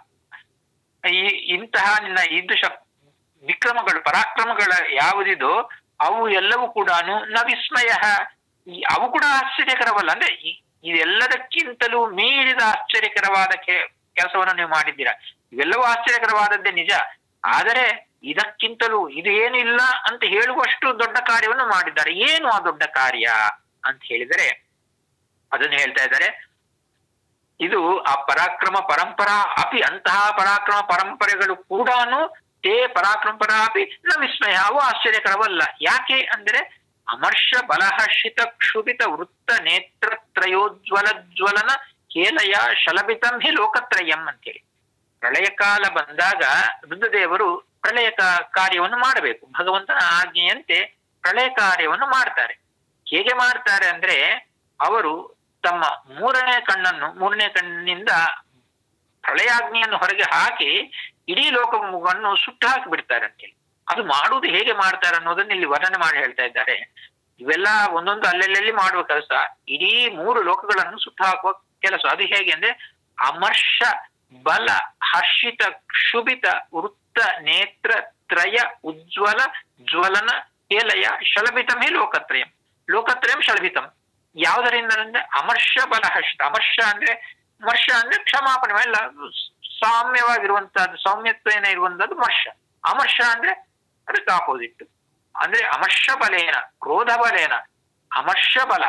Speaker 1: ಈ ಇಂತಹ ನಿನ್ನ ಈದೃಶ ವಿಕ್ರಮಗಳು ಪರಾಕ್ರಮಗಳ ಯಾವುದಿದೋ ಅವು ಎಲ್ಲವೂ ಕೂಡ ನ ವಿಸ್ಮಯ ಈ ಅವು ಕೂಡ ಆಶ್ಚರ್ಯಕರವಲ್ಲ ಅಂದ್ರೆ ಈ- ಇದೆಲ್ಲದಕ್ಕಿಂತಲೂ ಮೀರಿದ ಆಶ್ಚರ್ಯಕರವಾದ ಕೆ- ಕೆಲಸವನ್ನು ನೀವು ಮಾಡಿದ್ದೀರಾ ಇವೆಲ್ಲವೂ ಆಶ್ಚರ್ಯಕರವಾದದ್ದೇ ನಿಜ ಆದರೆ ಇದಕ್ಕಿಂತಲೂ ಇದು ಏನಿಲ್ಲ ಅಂತ ಹೇಳುವಷ್ಟು ದೊಡ್ಡ ಕಾರ್ಯವನ್ನು ಮಾಡಿದ್ದಾರೆ ಏನು ಆ ದೊಡ್ಡ ಕಾರ್ಯ ಅಂತ ಹೇಳಿದರೆ ಅದನ್ನು ಹೇಳ್ತಾ ಇದ್ದಾರೆ ಇದು ಆ ಪರಾಕ್ರಮ ಪರಂಪರಾ ಅಪಿ ಅಂತಹ ಪರಾಕ್ರಮ ಪರಂಪರೆಗಳು ಕೂಡ ತೇ ಪರಾಕ್ರಮ ಪರ ಅಪಿ ನ ವಿಸ್ಮಯ ಅವು ಆಶ್ಚರ್ಯಕರವಲ್ಲ ಯಾಕೆ ಅಂದ್ರೆ ಅಮರ್ಷ ಬಲಹರ್ಷಿತ ಕ್ಷುಭಿತ ವೃತ್ತ ನೇತ್ರ ತ್ರಯೋಜ್ವಲ ಜ್ವಲನ ಕೇಲಯ ಶಲಭಿತಂ ಹಿ ಲೋಕತ್ರಯಂ ಅಂತೇಳಿ ಪ್ರಳಯ ಕಾಲ ಬಂದಾಗ ರುದ್ರದೇವರು ಪ್ರಳಯ ಕಾ- ಕಾರ್ಯವನ್ನು ಮಾಡಬೇಕು ಭಗವಂತನ ಆಜ್ಞೆಯಂತೆ ಪ್ರಳಯ ಕಾರ್ಯವನ್ನು ಮಾಡ್ತಾರೆ ಹೇಗೆ ಮಾಡ್ತಾರೆ ಅಂದ್ರೆ ಅವರು ತಮ್ಮ ಮೂರನೇ ಕಣ್ಣನ್ನು ಮೂರನೇ ಕಣ್ಣಿನಿಂದ ಪ್ರಳಯಾಗ್ನಿಯನ್ನು ಹೊರಗೆ ಹಾಕಿ ಇಡೀ ಲೋಕವನ್ನು ಸುಟ್ಟು ಹಾಕಿ ಬಿಡ್ತಾರೆ ಅಂತೇಳಿ ಅದು ಮಾಡುವುದು ಹೇಗೆ ಮಾಡ್ತಾರೆ ಅನ್ನೋದನ್ನ ಇಲ್ಲಿ ವರ್ಣನೆ ಮಾಡಿ ಹೇಳ್ತಾ ಇದ್ದಾರೆ ಇವೆಲ್ಲ ಒಂದೊಂದು ಅಲ್ಲೆಲ್ಲಿ ಮಾಡುವ ಕೆಲಸ ಇಡೀ ಮೂರು ಲೋಕಗಳನ್ನು ಸುಟ್ಟು ಹಾಕುವ ಕೆಲಸ ಅದು ಹೇಗೆ ಅಂದ್ರೆ ಅಮರ್ಷ ಬಲ ಹರ್ಷಿತ ಕ್ಷುಭಿತ ವೃತ್ತ ನೇತ್ರ ತ್ರಯ ಉಜ್ವಲ ಜ್ವಲನ ಕೇಲಯ ಶಲಭಿತಮೇ ಲೋಕತ್ರಯಂ ಲೋಕತ್ರಯಂ ಶಲಭಿತಂ ಯಾವುದರಿಂದ ಅಂದ್ರೆ ಅಮರ್ಷ ಬಲ ಹರ್ಷಿತ ಅಮರ್ಷ ಅಂದ್ರೆ ಮರ್ಷ ಅಂದ್ರೆ ಕ್ಷಮಾಪಣೆ ಎಲ್ಲ ಸಾಮ್ಯವಾಗಿರುವಂತಹದ್ದು ಸೌಮ್ಯತ್ವೇನ ಇರುವಂತದ್ದು ಮರ್ಷ ಅಮರ್ಷ ಅಂದ್ರೆ ಅದಕ್ಕೆ ಆಪೋಸಿಟ್ ಅಂದ್ರೆ ಅಮರ್ಷ ಬಲೇನ ಕ್ರೋಧ ಬಲೇನ ಅಮರ್ಷ ಬಲ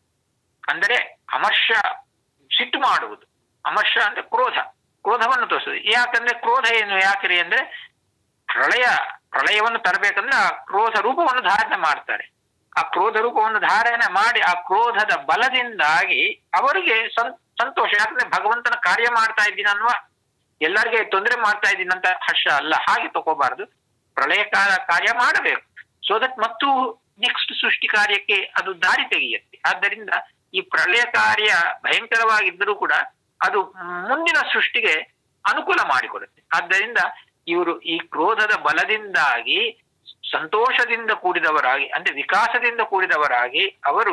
Speaker 1: ಅಂದರೆ ಅಮರ್ಷ ಸಿಟ್ಟು ಮಾಡುವುದು ಅಮರ್ಷ ಅಂದ್ರೆ ಕ್ರೋಧ ಕ್ರೋಧವನ್ನು ತೋರಿಸುವುದು ಯಾಕಂದ್ರೆ ಕ್ರೋಧ ಏನು ಯಾಕ್ರಿ ಅಂದ್ರೆ ಪ್ರಳಯ ಪ್ರಳಯವನ್ನು ತರಬೇಕಂದ್ರೆ ಆ ಕ್ರೋಧ ರೂಪವನ್ನು ಧಾರಣೆ ಮಾಡ್ತಾರೆ ಆ ಕ್ರೋಧ ರೂಪವನ್ನು ಧಾರಣೆ ಮಾಡಿ ಆ ಕ್ರೋಧದ ಬಲದಿಂದಾಗಿ ಅವರಿಗೆ ಸಂ ಸಂತೋಷ ಯಾಕಂದ್ರೆ ಭಗವಂತನ ಕಾರ್ಯ ಮಾಡ್ತಾ ಇದ್ದೀನಿ ಅನ್ನುವ ಎಲ್ಲರಿಗೆ ತೊಂದರೆ ಮಾಡ್ತಾ ಇದ್ದೀನಿ ಅಂತ ಹರ್ಷ ಅಲ್ಲ ಹಾಗೆ ತಗೋಬಾರದು ಪ್ರಳಯ ಕಾಲ ಕಾರ್ಯ ಮಾಡಬೇಕು ಸೊ ದಟ್ ಮತ್ತು ನೆಕ್ಸ್ಟ್ ಸೃಷ್ಟಿ ಕಾರ್ಯಕ್ಕೆ ಅದು ದಾರಿ ತೆಗೆಯುತ್ತೆ ಆದ್ದರಿಂದ ಈ ಪ್ರಳಯ ಕಾರ್ಯ ಭಯಂಕರವಾಗಿದ್ದರೂ ಕೂಡ ಅದು ಮುಂದಿನ ಸೃಷ್ಟಿಗೆ ಅನುಕೂಲ ಮಾಡಿಕೊಡುತ್ತೆ ಆದ್ದರಿಂದ ಇವರು ಈ ಕ್ರೋಧದ ಬಲದಿಂದಾಗಿ ಸಂತೋಷದಿಂದ ಕೂಡಿದವರಾಗಿ ಅಂದ್ರೆ ವಿಕಾಸದಿಂದ ಕೂಡಿದವರಾಗಿ ಅವರು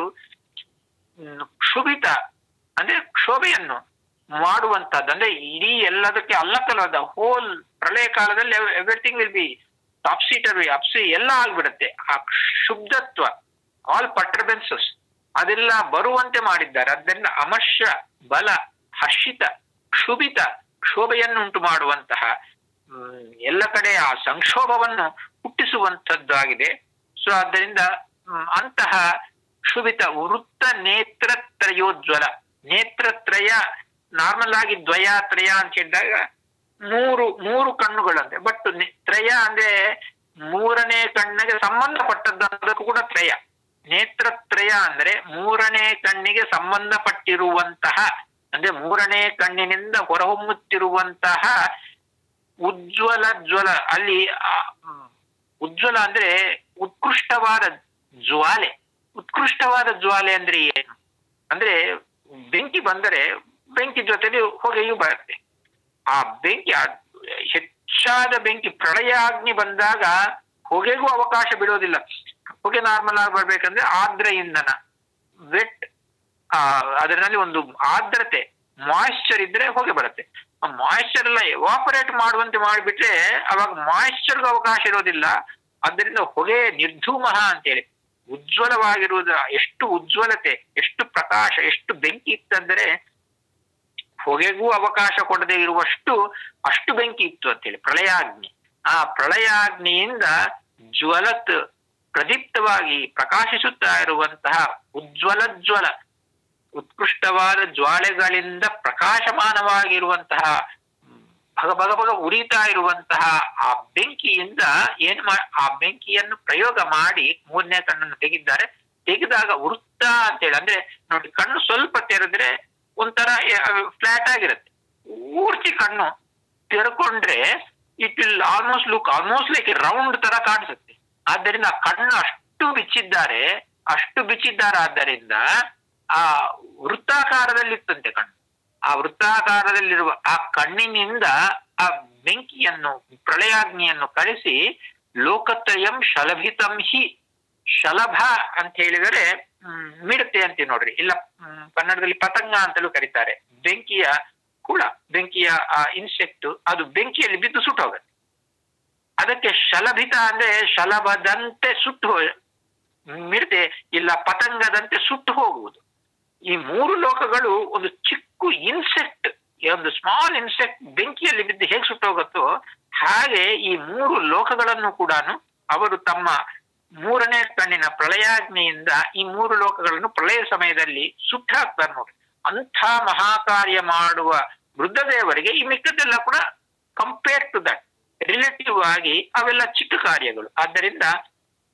Speaker 1: ಹ್ಮ್, ಕ್ಷುಭಿತ ಅಂದ್ರೆ ಕ್ಷೋಭೆಯನ್ನು ಮಾಡುವಂತದ್ದು ಅಂದ್ರೆ ಇಡೀ ಎಲ್ಲದಕ್ಕೆ ಅಲ್ಲಕಲ್ಲದ ಹೋಲ್ ಪ್ರಳಯ ಕಾಲದಲ್ಲಿ ಎವ್ರಿಥಿಂಗ್ ವಿಲ್ ಬಿ ಟಾಪ್ಸೀಟರ್ ಅಪ್ಸಿ ಎಲ್ಲ ಆಗ್ಬಿಡುತ್ತೆ ಆ ಕ್ಷುಬ್ಧತ್ವ ಆಲ್ ಪಟ್ರಬೆನ್ಸಸ್ ಅದೆಲ್ಲ ಬರುವಂತೆ ಮಾಡಿದ್ದಾರೆ ಅದರಿಂದ ಅಮರ್ಷ ಬಲ ಹರ್ಷಿತ ಕ್ಷುಭಿತ ಕ್ಷೋಭೆಯನ್ನುಂಟು ಮಾಡುವಂತಹ ಹ್ಮ್, ಎಲ್ಲ ಕಡೆ ಆ ಸಂಕ್ಷೋಭವನ್ನು ಹುಟ್ಟಿಸುವಂತದ್ದಾಗಿದೆ ಸೊ ಆದ್ದರಿಂದ ಹ್ಮ್, ಅಂತಹ ಕ್ಷುಭಿತ ವೃತ್ತ ನೇತ್ರ ತ್ರಯೋಜ್ವಲ ನೇತ್ರತ್ರಯ ನಾರ್ಮಲ್ ಆಗಿ ದ್ವಯ ತ್ರಯ ಅಂತ ಹೇಳಿದಾಗ ಮೂರು ಮೂರು ಕಣ್ಣುಗಳಂತೆ ಬಟ್ ತ್ರಯ ಅಂದ್ರೆ ಮೂರನೇ ಕಣ್ಣಿಗೆ ಸಂಬಂಧಪಟ್ಟದ್ದು ಅನ್ನೋದಕ್ಕೂ ಕೂಡ ತ್ರಯ ನೇತ್ರತ್ರಯ ಅಂದ್ರೆ ಮೂರನೇ ಕಣ್ಣಿಗೆ ಸಂಬಂಧಪಟ್ಟಿರುವಂತಹ ಅಂದ್ರೆ ಮೂರನೇ ಕಣ್ಣಿನಿಂದ ಹೊರಹೊಮ್ಮುತ್ತಿರುವಂತಹ ಉಜ್ವಲ ಜ್ವಲ ಅಲ್ಲಿ ಆ, ಮ್, ಉಜ್ವಲ ಅಂದ್ರೆ ಉತ್ಕೃಷ್ಟವಾದ ಜ್ವಾಲೆ ಉತ್ಕೃಷ್ಟವಾದ ಜ್ವಾಲೆ ಅಂದ್ರೆ ಏನು ಅಂದ್ರೆ ಬೆಂಕಿ ಬಂದರೆ ಬೆಂಕಿ ಜೊತೆಲಿ ಹೊಗೆಯೂ ಬರುತ್ತೆ ಆ ಬೆಂಕಿ ಆ ಹೆಚ್ಚಾದ ಬೆಂಕಿ ಪ್ರಳಯ ಅಗ್ನಿ ಬಂದಾಗ ಹೊಗೆಗೂ ಅವಕಾಶ ಬಿಡೋದಿಲ್ಲ ಹೊಗೆ ನಾರ್ಮಲ್ ಆಗಿ ಬರ್ಬೇಕಂದ್ರೆ ಆರ್ದ್ರ ಇಂಧನ ವೆಟ್ ಆ ಅದರಲ್ಲಿ ಒಂದು ಆರ್ದ್ರತೆ ಮಾಯಿಶ್ಚರ್ ಇದ್ರೆ ಹೊಗೆ ಬರುತ್ತೆ ಆ ಮಾಯಿಶ್ಚರ್ ಎಲ್ಲ ಎವಾಪರೇಟ್ ಮಾಡುವಂತೆ ಮಾಡಿಬಿಟ್ರೆ ಅವಾಗ ಮಾಯಿಶ್ಚರ್ಗೂ ಅವಕಾಶ ಇರೋದಿಲ್ಲ ಅದರಿಂದ ಹೊಗೆ ನಿರ್ಧೂಮಹ ಅಂತೇಳಿ ಉಜ್ವಲವಾಗಿರುವುದು ಎಷ್ಟು ಉಜ್ವಲತೆ ಎಷ್ಟು ಪ್ರಕಾಶ ಎಷ್ಟು ಬೆಂಕಿ ಇತ್ತಂದ್ರೆ ಹೊಗೆಗೂ ಅವಕಾಶ ಕೊಡದೆ ಇರುವಷ್ಟು ಅಷ್ಟು ಬೆಂಕಿ ಇತ್ತು ಅಂತೇಳಿ ಪ್ರಳಯಾಗ್ನಿ ಆ ಪ್ರಳಯಾಗ್ನಿಯಿಂದ ಜ್ವಲತ್ ಪ್ರದೀಪ್ತವಾಗಿ ಪ್ರಕಾಶಿಸುತ್ತಾ ಇರುವಂತಹ ಉಜ್ವಲ ಜ್ವಲ ಉತ್ಕೃಷ್ಟವಾದ ಜ್ವಾಲೆಗಳಿಂದ ಪ್ರಕಾಶಮಾನವಾಗಿರುವಂತಹ ಭಗ ಭಗ ಭಗ ಉರಿತಾ ಇರುವಂತಹ ಆ ಬೆಂಕಿಯಿಂದ ಏನ್ ಮಾ ಆ ಬೆಂಕಿಯನ್ನು ಪ್ರಯೋಗ ಮಾಡಿ ಮೂರನೇ ಕಣ್ಣನ್ನು ತೆಗೆದಿದ್ದಾರೆ ತೆಗೆದಾಗ ವೃತ್ತ ಅಂತೇಳಿ ಅಂದ್ರೆ ನೋಡಿ ಕಣ್ಣು ಸ್ವಲ್ಪ ತೆರೆದ್ರೆ ಒಂಥರ ಫ್ಲಾಟ್ ಆಗಿರುತ್ತೆ ಪೂರ್ತಿ ಕಣ್ಣು ತೆರ್ಕೊಂಡ್ರೆ it will almost look almost like round ತರ ಕಾಣಿಸುತ್ತೆ ಆದ್ದರಿಂದ ಆ ಕಣ್ಣು ಅಷ್ಟು ಬಿಚ್ಚಿದ್ದಾರೆ ಅಷ್ಟು ಬಿಚ್ಚಿದ್ದಾರೆ ಆದ್ದರಿಂದ ಆ ವೃತ್ತಾಕಾರದಲ್ಲಿತ್ತಂತೆ ಕಣ್ಣು ಆ ವೃತ್ತಾಕಾರದಲ್ಲಿರುವ ಆ ಕಣ್ಣಿನಿಂದ ಆ ಬೆಂಕಿಯನ್ನು ಪ್ರಳಯಾಗ್ನಿಯನ್ನು ಕಳಿಸಿ ಲೋಕತ್ರಯಂ ಶಲಭಿತಂ ಹಿ ಶಲಭ ಅಂತ ಹೇಳಿದರೆ ಹ್ಮ್, ಮಿಡತೆ ಅಂತೀವಿ ನೋಡ್ರಿ ಇಲ್ಲ ಹ್ಮ್, ಕನ್ನಡದಲ್ಲಿ ಪತಂಗ ಅಂತಲೂ ಕರೀತಾರೆ ಬೆಂಕಿಯ ಹುಳ ಬೆಂಕಿಯ ಆ ಇನ್ಸೆಕ್ಟ್ ಅದು ಬೆಂಕಿಯಲ್ಲಿ ಬಿದ್ದು ಸುಟ್ಟು ಹೋಗುತ್ತೆ ಅದಕ್ಕೆ ಶಲಭಿತ ಅಂದ್ರೆ ಶಲಭದಂತೆ ಸುಟ್ಟು ಹೋ ಮಿಡತೆ ಇಲ್ಲ ಪತಂಗದಂತೆ ಸುಟ್ಟು ಹೋಗುವುದು ಈ ಮೂರು ಲೋಕಗಳು ಒಂದು ಚಿಕ್ಕ ಇನ್ಸೆಕ್ಟ್ ಒಂದು ಸ್ಮಾಲ್ ಇನ್ಸೆಕ್ಟ್ ಬೆಂಕಿಯಲ್ಲಿ ಬಿದ್ದು ಹೇಗೆ ಸುಟ್ಟು ಹೋಗುತ್ತೋ ಹಾಗೆ ಈ ಮೂರು ಲೋಕಗಳನ್ನು ಕೂಡ ಅವರು ತಮ್ಮ ಮೂರನೇ ಕಣ್ಣಿನ ಪ್ರಳಯಾಗ್ನಿಯಿಂದ ಈ ಮೂರು ಲೋಕಗಳನ್ನು ಪ್ರಳಯ ಸಮಯದಲ್ಲಿ ಸುಟ್ಟು ಹಾಕ್ತಾರೆ ನೋಡಿ ಅಂಥ ಮಹಾಕಾರ್ಯ ಮಾಡುವ ವೃದ್ಧದೇವರಿಗೆ ಈ ಮಿಕ್ಕದೆಲ್ಲ ಕೂಡ ಕಂಪೇರ್ ಟು ದಟ್ ರಿಲೇಟಿವ್ ಆಗಿ ಅವೆಲ್ಲ ಚಿಕ್ಕ ಕಾರ್ಯಗಳು ಆದ್ದರಿಂದ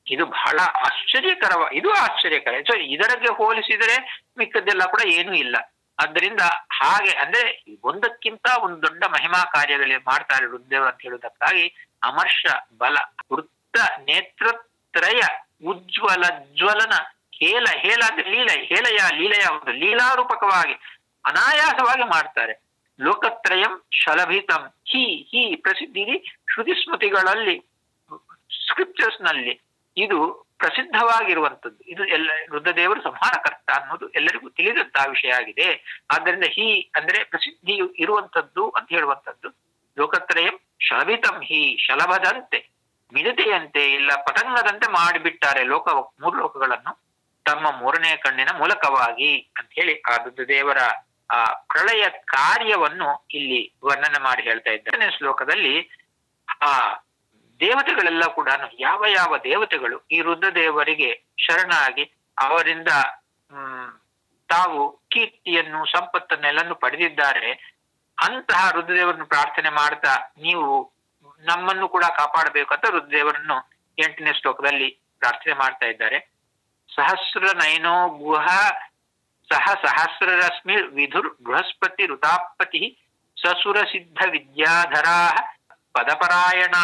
Speaker 1: ಇದು ಬಹಳ ಆಶ್ಚರ್ಯಕರವ ಇದು ಆಶ್ಚರ್ಯಕರ ಸೊ ಇದಕ್ಕೆ ಹೋಲಿಸಿದರೆ ಮಿಕ್ಕದ್ದೆಲ್ಲ ಕೂಡ ಏನೂ ಇಲ್ಲ ಆದ್ದರಿಂದ ಹಾಗೆ ಅಂದ್ರೆ ಒಂದಕ್ಕಿಂತ ಒಂದು ದೊಡ್ಡ ಮಹಿಮಾ ಕಾರ್ಯಗಳು ಮಾಡ್ತಾರೆ ರುದ್ರದೇವರು ಅಂತ ಹೇಳುವುದಕ್ಕಾಗಿ ಅಮರ್ಷ ಬಲ ವೃತ್ತ ನೇತ್ರತ್ರಯ ಉಜ್ವಲ ಜ್ವಲನ ಹೇಲ ಹೇಲ ಅಂದ್ರೆ ಲೀಲ ಹೇಲಯ ಲೀಲೆಯ ಒಂದು ಲೀಲಾರೂಪಕವಾಗಿ ಅನಾಯಾಸವಾಗಿ ಮಾಡ್ತಾರೆ ಲೋಕತ್ರಯಂ ಶಲಭಿತಂ ಹಿ ಹಿ ಪ್ರಸಿದ್ಧಿ ಇದೆ ಶ್ರುತಿ ಸ್ಮೃತಿಗಳಲ್ಲಿ ಸ್ಕ್ರಿಪ್ಚರ್ಸ್ ನಲ್ಲಿ ಇದು ಪ್ರಸಿದ್ಧವಾಗಿರುವಂತದ್ದು ಇದು ಎಲ್ಲ ರುದ್ರದೇವರು ಸಂಹಾರಕರ್ತ ಅನ್ನೋದು ಎಲ್ಲರಿಗೂ ತಿಳಿದಂತಹ ವಿಷಯ ಆಗಿದೆ ಆದ್ದರಿಂದ ಹಿ ಅಂದ್ರೆ ಪ್ರಸಿದ್ಧಿ ಇರುವಂತದ್ದು ಅಂತ ಹೇಳುವಂತದ್ದು ಲೋಕತ್ರಯಂ ಶಲಭಿತಂ ಹಿ ಶಲಭದಂತೆ ಮಿಡತೆಯಂತೆ ಇಲ್ಲ ಪತಂಗದಂತೆ ಮಾಡಿಬಿಟ್ಟಾರೆ ಲೋಕ ಮೂರು ಲೋಕಗಳನ್ನು ತಮ್ಮ ಮೂರನೇ ಕಣ್ಣಿನ ಮೂಲಕವಾಗಿ ಅಂತ ಹೇಳಿ ಆ ರುದ್ರದೇವರ ಆ ಪ್ರಳಯ ಕಾರ್ಯವನ್ನು ಇಲ್ಲಿ ವರ್ಣನೆ ಮಾಡಿ ಹೇಳ್ತಾ ಇದ್ದಾರೆ ಶ್ಲೋಕದಲ್ಲಿ ಆ ದೇವತೆಗಳೆಲ್ಲ ಕೂಡ ಯಾವ ಯಾವ ದೇವತೆಗಳು ಈ ರುದ್ರದೇವರಿಗೆ ಶರಣಾಗಿ ಅವರಿಂದ ಹ್ಮ್ ತಾವು ಕೀರ್ತಿಯನ್ನು ಸಂಪತ್ತನ್ನೆಲ್ಲನ್ನು ಪಡೆದಿದ್ದಾರೆ ಅಂತಹ ರುದ್ರದೇವರನ್ನು ಪ್ರಾರ್ಥನೆ ಮಾಡ್ತಾ ನೀವು ನಮ್ಮನ್ನು ಕೂಡ ಕಾಪಾಡಬೇಕು ಅಂತ ರುದ್ರದೇವರನ್ನು ಎಂಟನೇ ಶ್ಲೋಕದಲ್ಲಿ ಪ್ರಾರ್ಥನೆ ಮಾಡ್ತಾ ಇದ್ದಾರೆ ಸಹಸ್ರ ನಯನೋ ಗುಹ ಸಹ ಸಹಸ್ರ ರಶ್ಮಿ ವಿಧುರ್ ಬೃಹಸ್ಪತಿ ಋತಾಪತಿ ಸಸುರ ಸಿದ್ಧ ವಿದ್ಯಾಧರಾ ಪದಪರಾಯಣಾ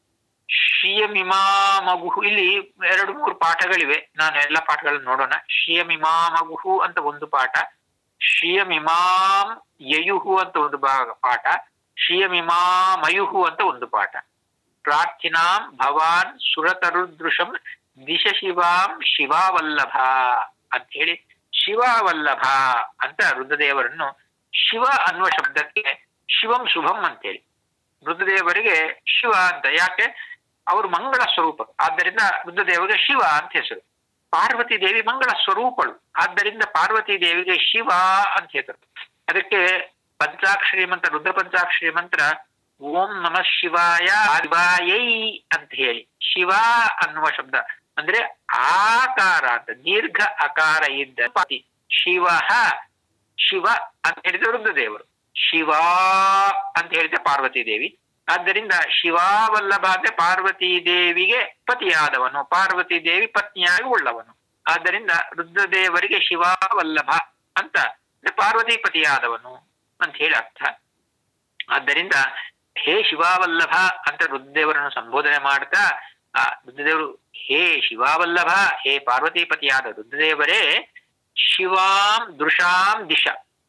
Speaker 1: ಶ್ರಿಯಮಿಮಾಮಗುಹು ಇಲ್ಲಿ ಎರಡು ಮೂರು ಪಾಠಗಳಿವೆ ನಾನು ಎಲ್ಲ ಪಾಠಗಳನ್ನು ನೋಡೋಣ ಶ್ರಿಯಮಿಮಾಮಗುಹು ಅಂತ ಒಂದು ಪಾಠ ಶ್ರಿಯಮಿಮಾಂ ಯಯುಹು ಅಂತ ಒಂದು ಭಾಗ ಪಾಠ ಶ್ರಿಯಮಿಮಾಮಯುಹು ಅಂತ ಒಂದು ಪಾಠ ಪ್ರಾರ್ಥಿನಾಂ ಭವಾನ್ ಸುರತರುದೃಶಂ ದಿಶ ಶಿವಾಂ ಶಿವಾವಲ್ಲಭ ಅಂತ ಹೇಳಿ ಶಿವಾವಲ್ಲಭ ಅಂತ ರುದ್ರದೇವರನ್ನು ಶಿವ ಅನ್ನುವ ಶಬ್ದಕ್ಕೆ ಶಿವಂ ಶುಭಂ ಅಂತೇಳಿ ರುದ್ರದೇವರಿಗೆ ಶಿವ ಅಂತ ಯಾಕೆ ಅವರು ಮಂಗಳ ಸ್ವರೂಪ ಆದ್ದರಿಂದ ರುದ್ರದೇವರಿಗೆ ಶಿವ ಅಂತ ಹೆಸರು ಪಾರ್ವತಿ ದೇವಿ ಮಂಗಳ ಸ್ವರೂಪಳು ಆದ್ದರಿಂದ ಪಾರ್ವತಿ ದೇವಿಗೆ ಶಿವ ಅಂತ ಹೆಸರು ಅದಕ್ಕೆ ಪಂಚಾಕ್ಷರಿ ಮಂತ್ರ ರುದ್ರ ಪಂಚಾಕ್ಷರಿ ಮಂತ್ರ ಓಂ ನಮ ಶಿವಾಯ ಶಿವಾಯೈ ಅಂತ ಹೇಳಿ ಶಿವ ಅನ್ನುವ ಶಬ್ದ ಅಂದ್ರೆ ಆಕಾರ ಅಂತ ದೀರ್ಘ ಆಕಾರ ಇದ್ದ ಪತಿ ಶಿವ ಶಿವ ಅಂತ ಹೇಳಿದ್ರೆ ರುದ್ರದೇವರು ಶಿವ ಅಂತ ಹೇಳಿದ್ರೆ ಪಾರ್ವತಿ ದೇವಿ ಆದ್ದರಿಂದ ಶಿವಾವಲ್ಲಭ ಅಂದ್ರೆ ಪಾರ್ವತಿ ದೇವಿಗೆ ಪತಿಯಾದವನು ಪಾರ್ವತಿ ದೇವಿ ಪತ್ನಿಯಾಗಿ ಉಳ್ಳವನು ಆದ್ದರಿಂದ ರುದ್ರದೇವರಿಗೆ ಶಿವಾವಲ್ಲಭ ಅಂತ ಪಾರ್ವತಿ ಪತಿಯಾದವನು ಅಂತ ಹೇಳಿ ಅರ್ಥ ಆದ್ದರಿಂದ ಹೇ ಶಿವಾವಲ್ಲಭ ಅಂತ ರುದ್ರದೇವರನ್ನು ಸಂಬೋಧನೆ ಮಾಡ್ತಾ ಆ ರುದ್ರದೇವರು ಹೇ ಶಿವಾವಲ್ಲಭ ಹೇ ಪಾರ್ವತಿಪತಿಯಾದ ರುದ್ರದೇವರೇ ಶಿವಾಂ ದೃಶಾಂ ದಿಶ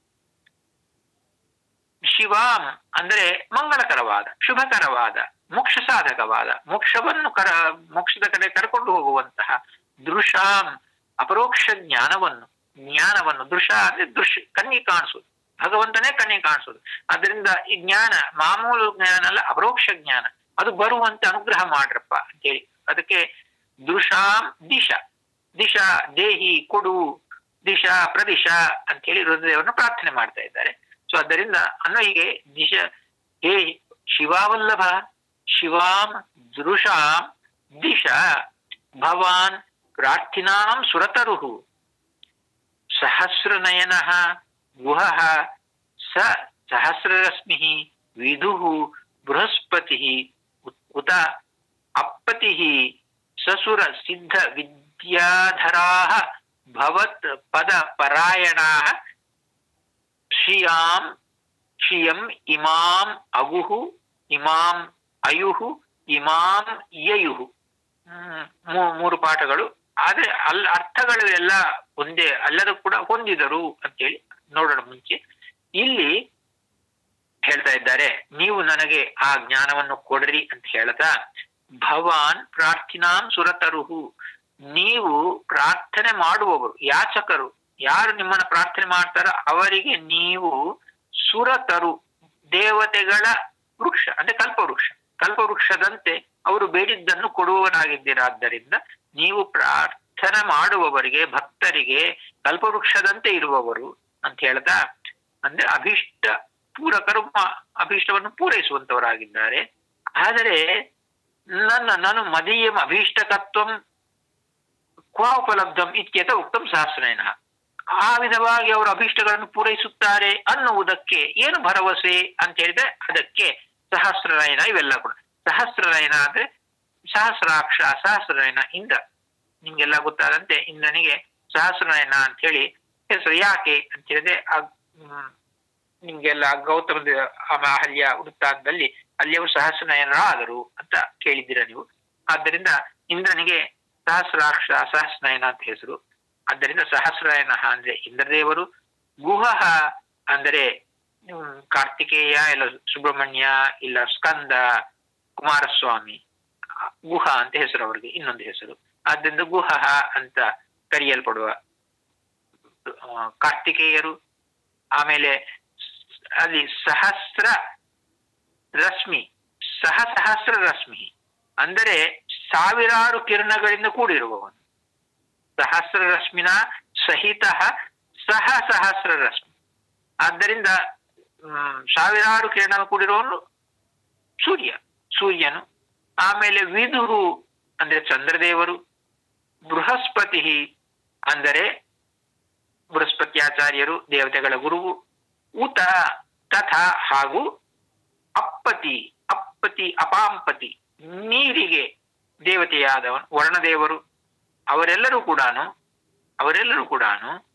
Speaker 1: ಶಿವಾಂ ಅಂದ್ರೆ ಮಂಗಳಕರವಾದ ಶುಭಕರವಾದ ಮೋಕ್ಷ ಸಾಧಕವಾದ ಮೋಕ್ಷವನ್ನು ಕರ ಮೋಕ್ಷದ ಕಡೆ ಕರ್ಕೊಂಡು ಹೋಗುವಂತಹ ದೃಶಾಂ ಅಪರೋಕ್ಷ ಜ್ಞಾನವನ್ನು ಜ್ಞಾನವನ್ನು ದೃಶ ಅಂದ್ರೆ ದೃಶ್ಯ ಕಣ್ಣಿಗೆ ಕಾಣಿಸೋದು ಭಗವಂತನೇ ಕಣ್ಣಿಗೆ ಕಾಣಿಸೋದು ಅದರಿಂದ ಈ ಜ್ಞಾನ ಮಾಮೂಲು ಜ್ಞಾನ ಅಲ್ಲ ಅಪರೋಕ್ಷ ಜ್ಞಾನ ಅದು ಬರುವಂತೆ ಅನುಗ್ರಹ ಮಾಡ್ರಪ್ಪ ಅಂತೇಳಿ ಅದಕ್ಕೆ ದೃಶಾಂ ದಿಶ ದಿಶಾ ದೇಹಿ ಕೊಡು ದಿಶಾ ಪ್ರದಿಶ ಅಂತ ಹೇಳಿ ರುದ್ರದೇವರನ್ನು ಪ್ರಾರ್ಥನೆ ಮಾಡ್ತಾ ಇದ್ದಾರೆ ಸೊ ಆದ್ದರಿಂದ ಅನ್ವಯಿಗೆ ದಿಶ ಹೇ ಶಿವಾವಲ್ಲಭ ಶಿವಾಂ ದೃಶಾಂ ದಿಶ ಭವಾನ್ ಪ್ರಾರ್ಥಿನಾಂ ಸುರತರುಹು ಸಹಸ್ರನಯನ ಗುಹ ಸ ಸಹಸ್ರರಶ್ಮಿ ವಿಧು ಬೃಹಸ್ಪತಿ ಉತ ಅಪ್ಪತಿ ಸಸುರ ಸಿದ್ಧ ವಿದ್ಯಾಧರಾ ಭವತ್ ಪದ ಪರಾಯಣಾ ಶ್ರಿಯಾಂ ಶ್ರಿಯಂ ಇಮಾಂ ಅಗುಹು ಇಮಾಂ ಅಯುಹು ಇಮಾಂ ಯಯುಹು ಮೂರು ಪಾಠಗಳು ಆದ್ರೆ ಅಲ್ಲ ಅರ್ಥಗಳು ಎಲ್ಲ ಒಂದೇ ಅಲ್ಲದ ಕೂಡ ಹೊಂದಿದರು ಅಂತೇಳಿ ನೋಡೋಣ ಮುಂಚೆ ಇಲ್ಲಿ ಹೇಳ್ತಾ ಇದ್ದಾರೆ ನೀವು ನನಗೆ ಆ ಜ್ಞಾನವನ್ನು ಕೊಡ್ರಿ ಅಂತ ಹೇಳ್ತಾ ಭವಾನ್ ಪ್ರಾರ್ಥಿನಾಂ ಸುರತರುಹು ನೀವು ಪ್ರಾರ್ಥನೆ ಮಾಡುವವರು ಯಾಚಕರು ಯಾರು ನಿಮ್ಮನ್ನ ಪ್ರಾರ್ಥನೆ ಮಾಡ್ತಾರೋ ಅವರಿಗೆ ನೀವು ಸುರತರು ದೇವತೆಗಳ ವೃಕ್ಷ ಅಂದ್ರೆ ಕಲ್ಪವೃಕ್ಷ ಕಲ್ಪವೃಕ್ಷದಂತೆ ಅವರು ಬೇಡಿದ್ದನ್ನು ಕೊಡುವವನಾಗಿದ್ದೀರಾದ್ದರಿಂದ ನೀವು ಪ್ರಾರ್ಥನೆ ಮಾಡುವವರಿಗೆ ಭಕ್ತರಿಗೆ ಕಲ್ಪವೃಕ್ಷದಂತೆ ಇರುವವರು ಅಂತ ಹೇಳ್ತಾ ಅಂದ್ರೆ ಅಭಿಷ್ಟ ಪೂರಕರು ಅಭೀಷ್ಟವನ್ನು ಪೂರೈಸುವಂತವರಾಗಿದ್ದಾರೆ ಆದರೆ ನನ್ನ ನಾನು ಮದೀಯಂ ಅಭೀಷ್ಟಕತ್ವಂ ಕ್ವಾ ಉಪಲಬ್ಧಂ ಇತ್ಯತ ಉಕ್ತಂ ಸಹಸ್ರನಯನ ಆ ವಿಧವಾಗಿ ಅವರು ಅಭೀಷ್ಟಗಳನ್ನು ಪೂರೈಸುತ್ತಾರೆ ಅನ್ನುವುದಕ್ಕೆ ಏನು ಭರವಸೆ ಅಂತ ಹೇಳಿದ್ರೆ ಅದಕ್ಕೆ ಸಹಸ್ರನಯನ ಇವೆಲ್ಲ ಕೂಡ ಸಹಸ್ರನಯನ ಅಂದ್ರೆ ಸಹಸ್ರಾಕ್ಷ ಸಹಸ್ರನಯನ ಇಂದ್ರ ನಿಮ್ಗೆಲ್ಲ ಗೊತ್ತಾದಂತೆ ಇಂದ್ರನಿಗೆ ಸಹಸ್ರನಯನ ಅಂತ ಹೇಳಿ ಹೆಸರು ಯಾಕೆ ಅಂತ ಹೇಳಿದ್ರೆ ಆ ಹ್ಮ್, ನಿಮ್ಗೆಲ್ಲ ಗೌತಮ ದೇ- ಆ ಅಹಲ್ಯ ವೃತ್ತಾಂತದಲ್ಲಿ ಅಲ್ಲಿ ಅವರು ಸಹಸ್ರನಯನರಾದರು ಅಂತ ಕೇಳಿದ್ದೀರ ನೀವು ಆದ್ದರಿಂದ ಇಂದ್ರನಿಗೆ ಸಹಸ್ರಾಕ್ಷ ಸಹಸ್ರನಯನ ಅಂತ ಹೆಸರು ಆದ್ದರಿಂದ ಸಹಸ್ರನಯನ ಅಂದ್ರೆ ಇಂದ್ರದೇವರು ಗುಹ ಅಂದರೆ ಹ್ಮ್, ಕಾರ್ತಿಕೇಯ ಇಲ್ಲ ಸುಬ್ರಹ್ಮಣ್ಯ ಇಲ್ಲ ಸ್ಕಂದ ಕುಮಾರಸ್ವಾಮಿ ಆ, ಗುಹ ಅಂತ ಹೆಸರು ಅವರಿಗೆ ಇನ್ನೊಂದು ಹೆಸರು ಆದ್ದರಿಂದ ಗುಹ ಅಂತ ಕರೆಯಲ್ಪಡುವ ಆ, ಕಾರ್ತಿಕೇಯರು ಆಮೇಲೆ ಸ್- ಅಲ್ಲಿ ಸಹಸ್ರ ರಶ್ಮಿ ಸಹ ಸಹಸ್ರ ರಶ್ಮಿ ಅಂದರೆ ಸಾವಿರಾರು ಕಿರಣಗಳಿಂದ ಕೂಡಿರುವವನು ಸಹಸ್ರ ರಶ್ಮಿನ ಸಹಿತ ಸಹ ಸಹಸ್ರ ರಶ್ಮಿ ಆದ್ದರಿಂದ ಹ್ಮ್, ಸಾವಿರಾರು ಕಿರಣ ಕೂಡಿರುವವನು ಸೂರ್ಯ ಸೂರ್ಯನು ಆಮೇಲೆ ವಿದುರು ಅಂದ್ರೆ ಚಂದ್ರದೇವರು ಬೃಹಸ್ಪತಿ ಅಂದರೆ ಬೃಹಸ್ಪತ್ಯಾಚಾರ್ಯರು ದೇವತೆಗಳ ಗುರುವು ಉತ ತಥಾ ಹಾಗೂ ಅಪ್ಪತಿ ಅಪ್ಪತಿ ಅಪಾಂಪತಿ ನೀರಿಗೆ ದೇವತೆಯಾದವನು ವರ್ಣದೇವರು ಅವರೆಲ್ಲರೂ ಕೂಡ ಅವರೆಲ್ಲರೂ ಕೂಡ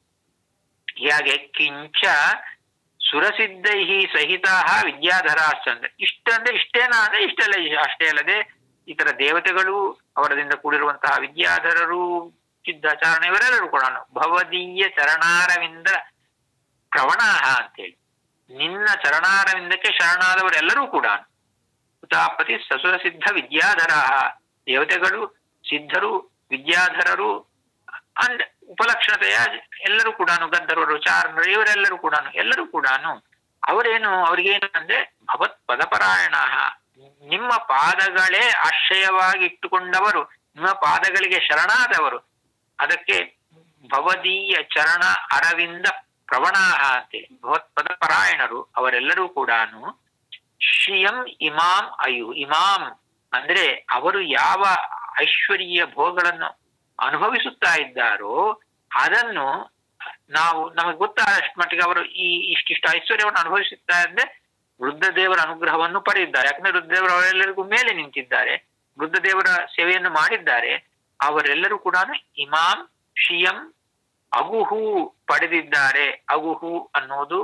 Speaker 1: ಹೇಗೆ ಕಿಂಚ ಸುರಸಿದ್ಧೈ ಸಹಿತ ವಿದ್ಯಾಧರಾಶ್ಚಂದ್ರ ಇಷ್ಟಂದ್ರೆ ಇಷ್ಟೇನಾ ಅಂದ್ರೆ ಇಷ್ಟೆಲ್ಲ ಅಷ್ಟೇ ಅಲ್ಲದೆ ಇತರ ದೇವತೆಗಳು ಅವರದಿಂದ ಕೂಡಿರುವಂತಹ ವಿದ್ಯಾಧರರು ಸಿದ್ಧಾಚಾರಣ ಇವರೆಲ್ಲರೂ ಕೂಡ ಭವದೀಯ ಚರಣಾರವಿಂದ ಪ್ರವಣಾಹ ಅಂತೇಳಿ ನಿನ್ನ ಚರಣಾರವಿಂದಕ್ಕೆ ಶರಣಾದವರೆಲ್ಲರೂ ಕೂಡ ಹುತಾಪತಿ ಸಸುರ ಸಿದ್ಧ ವಿದ್ಯಾಧರ ದೇವತೆಗಳು ಸಿದ್ಧರು ವಿದ್ಯಾಧರರು ಅಂಡ್ ಉಪಲಕ್ಷಣತೆಯ ಎಲ್ಲರೂ ಕೂಡ ಗಂಧರ್ವರು ಚಾರಣರು ಇವರೆಲ್ಲರೂ ಕೂಡ ಎಲ್ಲರೂ ಕೂಡ ಅವರೇನು ಅವ್ರಿಗೇನು ಅಂದ್ರೆ ಭಗವತ್ ಪದಪರಾಯಣ ನಿಮ್ಮ ಪಾದಗಳೇ ಆಶ್ರಯವಾಗಿ ಇಟ್ಟುಕೊಂಡವರು ನಿಮ್ಮ ಪಾದಗಳಿಗೆ ಶರಣಾದವರು ಅದಕ್ಕೆ ಭವದೀಯ ಚರಣ ಅರವಿಂದ ಪ್ರವಣಾಹ ಅಂತೇಳಿ ಭಗವತ್ಪದ ಪರಾಯಣರು ಅವರೆಲ್ಲರೂ ಕೂಡ ಶ್ರಿಯಂ ಇಮಾಂ ಅಯು ಇಮಾಂ ಅಂದ್ರೆ ಅವರು ಯಾವ ಐಶ್ವರ್ಯ ಭೋಗಗಳನ್ನು ಅನುಭವಿಸುತ್ತಾ ಇದ್ದಾರೋ ಅದನ್ನು ನಾವು ನಮಗೆ ಗೊತ್ತಾದಷ್ಟು ಮಟ್ಟಿಗೆ ಅವರು ಈ ಇಷ್ಟಿಷ್ಟು ಐಶ್ವರ್ಯವನ್ನು ಅನುಭವಿಸುತ್ತಾ ಅಂದ್ರೆ ವೃದ್ಧದೇವರ ಅನುಗ್ರಹವನ್ನು ಪಡೆದಿದ್ದಾರೆ ಯಾಕಂದ್ರೆ ವೃದ್ಧದೇವರು ಅವರೆಲ್ಲರಿಗೂ ಮೇಲೆ ನಿಂತಿದ್ದಾರೆ ವೃದ್ಧದೇವರ ಸೇವೆಯನ್ನು ಮಾಡಿದ್ದಾರೆ ಅವರೆಲ್ಲರೂ ಕೂಡ ಇಮಾಂ ಶಿಯಂ ಅಗುಹು ಪಡೆದಿದ್ದಾರೆ ಅಗುಹು ಅನ್ನೋದು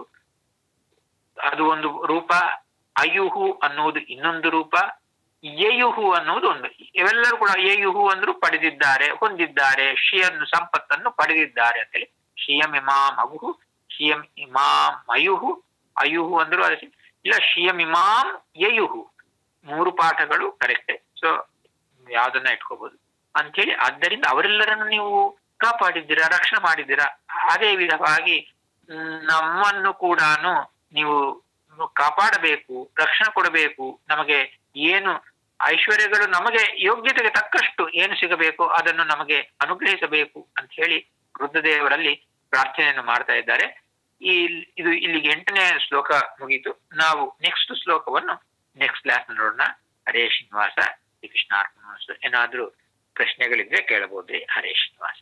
Speaker 1: ಅದು ಒಂದು ರೂಪ ಅಯುಹು ಅನ್ನೋದು ಇನ್ನೊಂದು ರೂಪ ಯಯುಹು ಅನ್ನೋದು ಒಂದು ಇವೆಲ್ಲರೂ ಕೂಡ ಯಯುಹು ಅಂದ್ರು ಪಡೆದಿದ್ದಾರೆ ಹೊಂದಿದ್ದಾರೆ ಶಿಯನ್ನು ಸಂಪತ್ತನ್ನು ಪಡೆದಿದ್ದಾರೆ ಅಂತೇಳಿ ಶಿಯಂ ಇಮಾಂ ಅಗುಹು ಶಿಯಂ ಇಮಾಂ ಅಯುಹು ಅಯುಹು ಅಂದ್ರು ಅದಕ್ಕೆ ಇಲ್ಲ ಶಿಯಂ ಇಮಾಂ ಯಯುಹು ಮೂರು ಪಾಠಗಳು ಕರೆಕ್ಟ್ ಸೊ ಯಾವ್ದನ್ನ ಇಟ್ಕೋಬಹುದು ಅಂತೇಳಿ ಆದ್ದರಿಂದ ಅವರೆಲ್ಲರನ್ನು ನೀವು ಕಾಪಾಡಿದ್ದೀರಾ ರಕ್ಷಣೆ ಮಾಡಿದ್ದೀರಾ ಅದೇ ವಿಧವಾಗಿ ಮ್, ನಮ್ಮನ್ನು ಕೂಡ ನೀವು ಕಾಪಾಡಬೇಕು ರಕ್ಷಣೆ ಕೊಡಬೇಕು ನಮಗೆ ಏನು ಐಶ್ವರ್ಯಗಳು ನಮಗೆ ಯೋಗ್ಯತೆಗೆ ತಕ್ಕಷ್ಟು ಏನು ಸಿಗಬೇಕು ಅದನ್ನು ನಮಗೆ ಅನುಗ್ರಹಿಸಬೇಕು ಅಂತ ಹೇಳಿ ವೃದ್ಧದೇವರಲ್ಲಿ ಪ್ರಾರ್ಥನೆಯನ್ನು ಮಾಡ್ತಾ ಇದ್ದಾರೆ ಈ ಇದು ಇಲ್ಲಿಗೆ ಎಂಟನೇ ಶ್ಲೋಕ ಮುಗೀತು ನಾವು ನೆಕ್ಸ್ಟ್ ಶ್ಲೋಕವನ್ನು ನೆಕ್ಸ್ಟ್ ಕ್ಲಾಸ್ ನೋಡೋಣ ಹರೇ ಶ್ರೀನಿವಾಸ ಶ್ರೀ ಕೃಷ್ಣಾರ್ಪಣ ಏನಾದ್ರೂ ಪ್ರಶ್ನೆಗಳಿದ್ರೆ ಕೇಳಬಹುದ್ರಿ ಹರೇ ಶ್ರೀನಿವಾಸ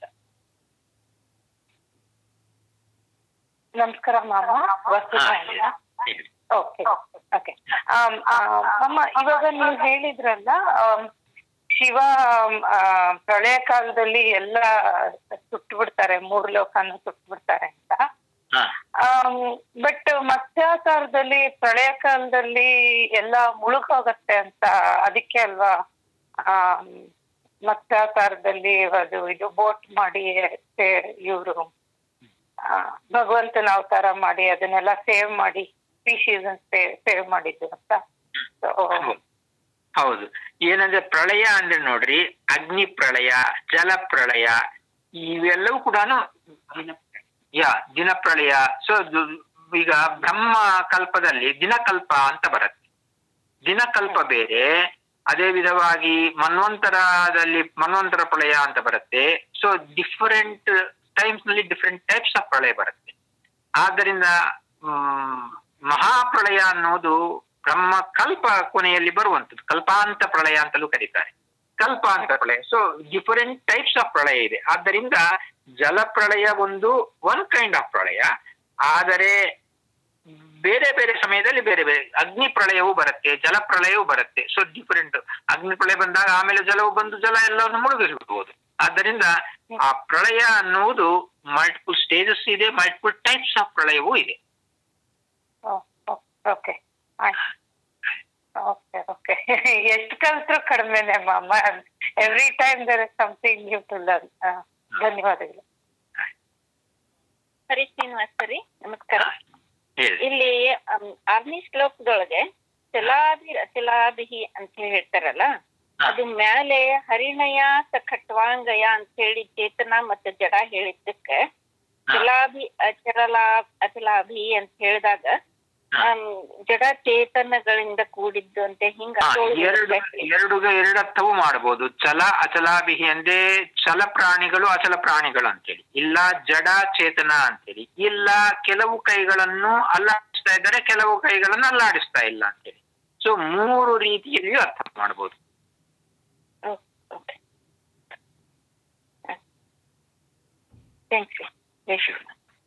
Speaker 2: ನಮಸ್ಕಾರ ಮಾಮ ವಸುಧಾ
Speaker 1: ಹಾ,
Speaker 2: ಅಂತ.
Speaker 1: ಹೇಳಿ.
Speaker 2: ಓಕೆ ಓಕೆ ಆಮ್, ಆ, ಅಮ್ಮ ಇವಾಗ ನೀವು ಹೇಳಿದ್ರಲ್ಲ ಆಮ್, ಶಿವ ಆಮ್, ಆ, ಪ್ರಳಯ ಕಾಲದಲ್ಲಿ ಎಲ್ಲ ಸುಟ್ಟು ಬಿಡ್ತಾರೆ ಮೂರು ಲೋಕನು ಸುಟ್ಟು ಬಿಡ್ತಾರೆ ಅಂತ
Speaker 1: ಹಾ
Speaker 2: ಬಟ್ ಮತ್ಸ್ಯಾಕಾರದಲ್ಲಿ ಪ್ರಳಯ ಕಾಲದಲ್ಲಿ ಎಲ್ಲ ಮುಳುಗೋಗತ್ತೆ ಅಂತ ಅದಕ್ಕೆ ಅಲ್ವಾ ಆಮ್, ಮತ್ಸ್ಯಾಕಾರದಲ್ಲಿ ಅದು ಇದು ಬೋಟ್ ಮಾಡಿ ಇವರು ಭಗವಂತನ ಅವತಾರ ಮಾಡಿ ಅದನ್ನೆಲ್ಲ ಸೇವ್ ಮಾಡಿ ಸ್ಪೀಶೀಸ್ ಸೇವ್ ಮಾಡಿದ್ದು ಅಂತ So,
Speaker 1: ಹೌದು ಏನಂದ್ರೆ ಪ್ರಳಯ ಅಂದ್ರೆ ನೋಡ್ರಿ ಅಗ್ನಿ ಪ್ರಳಯ ಜಲ ಪ್ರಳಯ ಇವೆಲ್ಲವೂ ಕೂಡ ಯಾ ದಿನ ಪ್ರಳಯ ಸೊ ಈಗ ಬ್ರಹ್ಮ ಕಲ್ಪದಲ್ಲಿ ದಿನಕಲ್ಪ ಅಂತ ಬರುತ್ತೆ ದಿನಕಲ್ಪ ಬೇರೆ ಅದೇ ವಿಧವಾಗಿ ಮನ್ವಂತರದಲ್ಲಿ ಮನ್ವಂತರ ಪ್ರಳಯ ಅಂತ ಬರುತ್ತೆ ಸೊ ಡಿಫರೆಂಟ್ ಟೈಮ್ಸ್ ನಲ್ಲಿ ಡಿಫರೆಂಟ್ ಟೈಪ್ಸ್ ಆಫ್ ಪ್ರಳಯ ಬರುತ್ತೆ ಆದ್ದರಿಂದ ಹ್ಮ್, ಮಹಾಪ್ರಳಯ ಅನ್ನೋದು ಬ್ರಹ್ಮ ಕಲ್ಪ ಕೊನೆಯಲ್ಲಿ ಬರುವಂತದ್ದು ಕಲ್ಪಾಂತ ಪ್ರಳಯ ಅಂತಲೂ ಕರೀತಾರೆ ಕಲ್ಪಾಂತ ಪ್ರಳಯ ಸೊ ಡಿಫರೆಂಟ್ ಟೈಪ್ಸ್ ಆಫ್ ಪ್ರಳಯ ಇದೆ ಆದ್ದರಿಂದ ಜಲ ಪ್ರಳಯ ಒಂದು ಒನ್ ಕೈಂಡ್ ಆಫ್ ಪ್ರಳಯ ಆದರೆ ಬೇರೆ ಬೇರೆ ಸಮಯದಲ್ಲಿ ಬೇರೆ ಬೇರೆ ಅಗ್ನಿ ಪ್ರಳಯವೂ ಬರುತ್ತೆ ಜಲ ಪ್ರಳಯವೂ ಬರುತ್ತೆ ಸೊ ಡಿಫರೆಂಟ್ ಅಗ್ನಿ ಪ್ರಳಯ ಬಂದಾಗ ಆಮೇಲೆ ಜಲವು ಬಂದು ಜಲ ಎಲ್ಲವನ್ನು ಮುಳುಗಿಸ್ಬಿಡ್ಬೋದು ಆದ್ದರಿಂದ ಆ ಪ್ರಳಯ ಅನ್ನುವುದು ಮಲ್ಟಿಪಲ್ ಸ್ಟೇಜಸ್ ಇದೆ ಮಲ್ಟಿಪಲ್ ಟೈಪ್ಸ್ ಆಫ್ ಪ್ರಳಯವೂ ಇದೆ
Speaker 2: ಓಕೆ ಓಕೆ ಓಕೆ ಎಷ್ಟು ಕಲ್ತ್ರು ಕಡಿಮೆನೆ ಮಾಮ every time there is something new to learn ಧನ್ಯವಾದಗಳು
Speaker 3: ಹರಿ ಶ್ರೀನಿವಾಸ್ ಸರಿ ನಮಸ್ಕಾರ
Speaker 1: ಹೇಳಿ
Speaker 3: ಇಲ್ಲಿ ಅಮ್, ಆರನೇ ಶ್ಲೋಕದೊಳಗೆ ಚಲಾಭಿ ಅಚಲಾಭಿಹಿ ಅಂತ ಹೇಳಿ ಹೇಳ್ತಾರಲ್ಲ
Speaker 1: ಹಾ.
Speaker 3: ಅದು ಮ್ಯಾಲೆ ಹರಿಣಯ ಖಟ್ವಾಂಗಯ ಅಂತ ಹೇಳಿ ಚೇತನ ಮತ್ತೆ ಜಡ ಹೇಳಿದ್ದಕ್ಕೆ ಚಲಾಭಿ ಅಚಲಲಾ ಅಚಲಾಭಿ ಅಂತ ಹೇಳಿದಾಗ
Speaker 1: ಹಾ.
Speaker 3: ಆಮ್, ಜಡ ಚೇತನಗಳಿಂದ ಕೂಡಿದ್ದು ಅಂತ ಹಿಂಗ
Speaker 1: ಹಾ,
Speaker 3: ಅರ್ಥಗಳು
Speaker 1: ಎರಡು
Speaker 3: ಹೇಳ್ಬೇಕ್ರಿ.
Speaker 1: ಎರಡು ಎರಡರ್ಥವೂ ಮಾಡಬಹುದು ಚಲ ಅಚಲಾಭಿಹಿ ಅಂದ್ರೆ ಚಲ ಪ್ರಾಣಿಗಳು ಅಚಲ ಪ್ರಾಣಿಗಳು ಅಂತೇಳಿ ಇಲ್ಲ ಜಡ ಚೇತನ ಅಂತೇಳಿ ಇಲ್ಲ ಕೆಲವು ಕೈಗಳನ್ನು ಅಲ್ಲಾಡಿಸ್ತಾ ಇದ್ದಾರೆ ಕೆಲವು ಕೈಗಳನ್ನು ಅಲ್ಲಾಡಿಸ್ತಾ ಇಲ್ಲ ಅಂತೇಳಿ ಸೊ ಮೂರು ರೀತಿಯಲ್ಲಿಯೂ ಅರ್ಥ ಮಾಡಬಹುದು
Speaker 3: ಓ, okay. ಹ. Thanks ರೀ. ಜೈ ಶ್ರೀರಾಮ್.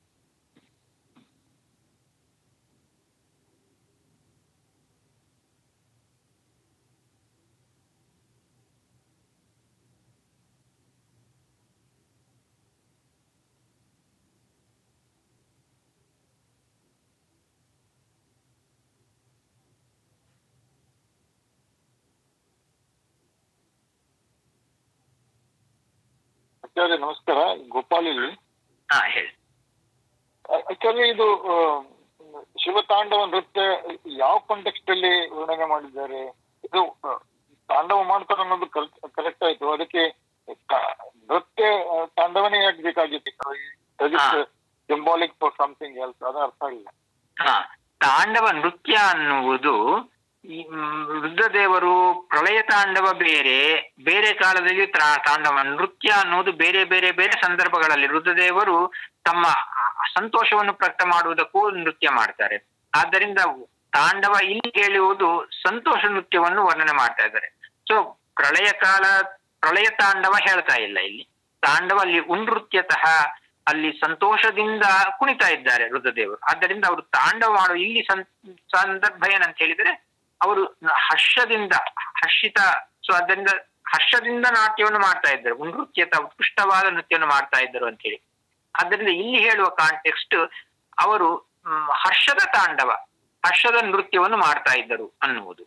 Speaker 4: ಆಚಾರ್ಯ ನಮಸ್ಕಾರ ಗೋಪಾಲ್ ಇಲ್ಲಿ
Speaker 1: ಹಾ ಹೇಳಿ
Speaker 4: ಆಚಾರ್ಯ ಇದು ಆ, ಶಿವತಾಂಡವ ನೃತ್ಯ ಯಾವ ಕಾಂಟೆಕ್ಸ್ಟ್ ಅಲ್ಲಿ ವರ್ಣನೆ ಮಾಡಿದ್ದಾರೆ ಇದು ಆ, ತಾಂಡವ ಮಾಡ್ತಾರೆ ಅನ್ನೋದು ಕರೆಕ್ಟ್ ಆಯ್ತು ಅದಕ್ಕೆ ತಾ- ನೃತ್ಯ ಆ, ತಾಂಡವನೇ ಯಾಕೆ ಬೇಕಾಗಿತ್ತು
Speaker 1: ಹಾ.
Speaker 4: ಸಿಂಬಾಲಿಕ್ ಫಾರ್ ಸಮಥಿಂಗ್ ಎಲ್ಸ್ ಅದು ಅರ್ಥ ಆಗಿಲ್ಲ
Speaker 1: ಹಾ ತಾಂಡವ ನೃತ್ಯ ಅನ್ನುವುದು ಈ ಮ್, ರುದ್ರದೇವರು ಪ್ರಳಯ ತಾಂಡವ ಬೇರೆ ಬೇರೆ ಕಾಲದಲ್ಲಿ ತ್ರಾ- ತಾಂಡವ ನೃತ್ಯ ಅನ್ನುವುದು ಬೇರೆ ಬೇರೆ ಬೇರೆ ಸಂದರ್ಭಗಳಲ್ಲಿ ರುದ್ರದೇವರು ತಮ್ಮ ಸಂತೋಷವನ್ನು ಪ್ರಕಟ ಮಾಡುವುದಕ್ಕೂ ನೃತ್ಯ ಮಾಡ್ತಾರೆ ಆದ್ದರಿಂದ ತಾಂಡವ ಇಲ್ಲಿ ಹೇಳುವುದು ಸಂತೋಷ ನೃತ್ಯವನ್ನು ವರ್ಣನೆ ಮಾಡ್ತಾ ಇದ್ದಾರೆ ಸೊ ಪ್ರಳಯ ಕಾಲ ಪ್ರಳಯ ತಾಂಡವ ಹೇಳ್ತಾ ಇಲ್ಲ ಇಲ್ಲಿ ತಾಂಡವ ಅಲ್ಲಿ ಉನೃತ್ಯತಃ ಅಲ್ಲಿ ಸಂತೋಷದಿಂದ ಕುಣಿತಾ ಇದ್ದಾರೆ ರುದ್ರದೇವರು ಆದ್ದರಿಂದ ಅವರು ತಾಂಡವ ಮಾಡುವ ಇಲ್ಲಿ ಸಂ- ಸಂದರ್ಭ ಏನಂತ ಹೇಳಿದ್ರೆ ಅವರು ಹರ್ಷದಿಂದ ಹರ್ಷಿತ ಸೊ ಅದರಿಂದ ಹರ್ಷದಿಂದ ನಾಟ್ಯವನ್ನು ಮಾಡ್ತಾ ಇದ್ದರು ನೃತ್ಯತ ಉತ್ಕೃಷ್ಟವಾದ ನೃತ್ಯವನ್ನು ಮಾಡ್ತಾ ಇದ್ದರು ಅಂತ ಹೇಳಿ ಆದ್ದರಿಂದ ಇಲ್ಲಿ ಹೇಳುವ ಕಾಂಟೆಕ್ಸ್ಟ್ ಅವರು ಮ್, ಹರ್ಷದ ತಾಂಡವ ಹರ್ಷದ ನೃತ್ಯವನ್ನು ಮಾಡ್ತಾ ಇದ್ದರು ಅನ್ನುವುದು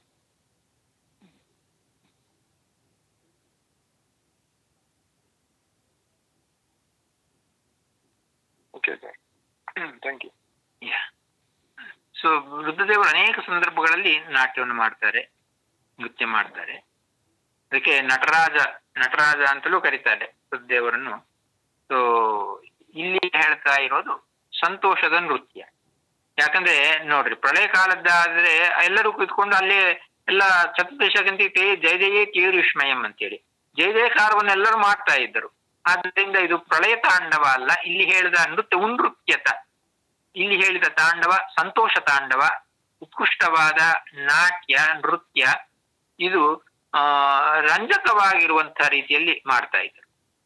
Speaker 4: ಓಕೆ ಥ್ಯಾಂಕ್ ಯು
Speaker 1: ಸೊ ರುದ್ರದೇವರು ಅನೇಕ ಸಂದರ್ಭಗಳಲ್ಲಿ ನಾಟ್ಯವನ್ನು ಮಾಡ್ತಾರೆ ನೃತ್ಯ ಮಾಡ್ತಾರೆ ಅದಕ್ಕೆ ನಟರಾಜ ನಟರಾಜ ಅಂತಲೂ ಕರೀತಾರೆ ರುದ್ರದೇವರನ್ನು ಸೊ ಇಲ್ಲಿ ಹೇಳ್ತಾ ಇರೋದು ಸಂತೋಷದ ನೃತ್ಯ ಯಾಕಂದ್ರೆ ನೋಡ್ರಿ ಪ್ರಳಯ ಕಾಲದ್ದಾದ್ರೆ ಎಲ್ಲರೂ ಕೂತ್ಕೊಂಡು ಅಲ್ಲೇ ಎಲ್ಲ ಚತುರ್ದಶಕಂತಿ ತೇ ಜಯ ಜಯ ತೇರು ವಿಸ್ಮಯಂ ಅಂತೇಳಿ ಜಯ ಜಯಕಾರವನ್ನು ಎಲ್ಲರೂ ಮಾಡ್ತಾ ಇದ್ದರು ಆದ್ದರಿಂದ ಇದು ಪ್ರಳಯ ತಾಂಡವ ಅಲ್ಲ ಇಲ್ಲಿ ಹೇಳಿದ ನೃತ್ಯ ಉನೃತ್ಯತ ಇಲ್ಲಿ ಹೇಳಿದ ತಾಂಡವ ಸಂತೋಷ ತಾಂಡವ ಉತ್ಕೃಷ್ಟವಾದ ನಾಟ್ಯ ನೃತ್ಯ ಇದು ಆ ರಂಜಕವಾಗಿರುವಂತಹ ರೀತಿಯಲ್ಲಿ ಮಾಡ್ತಾ ಇದ್ರು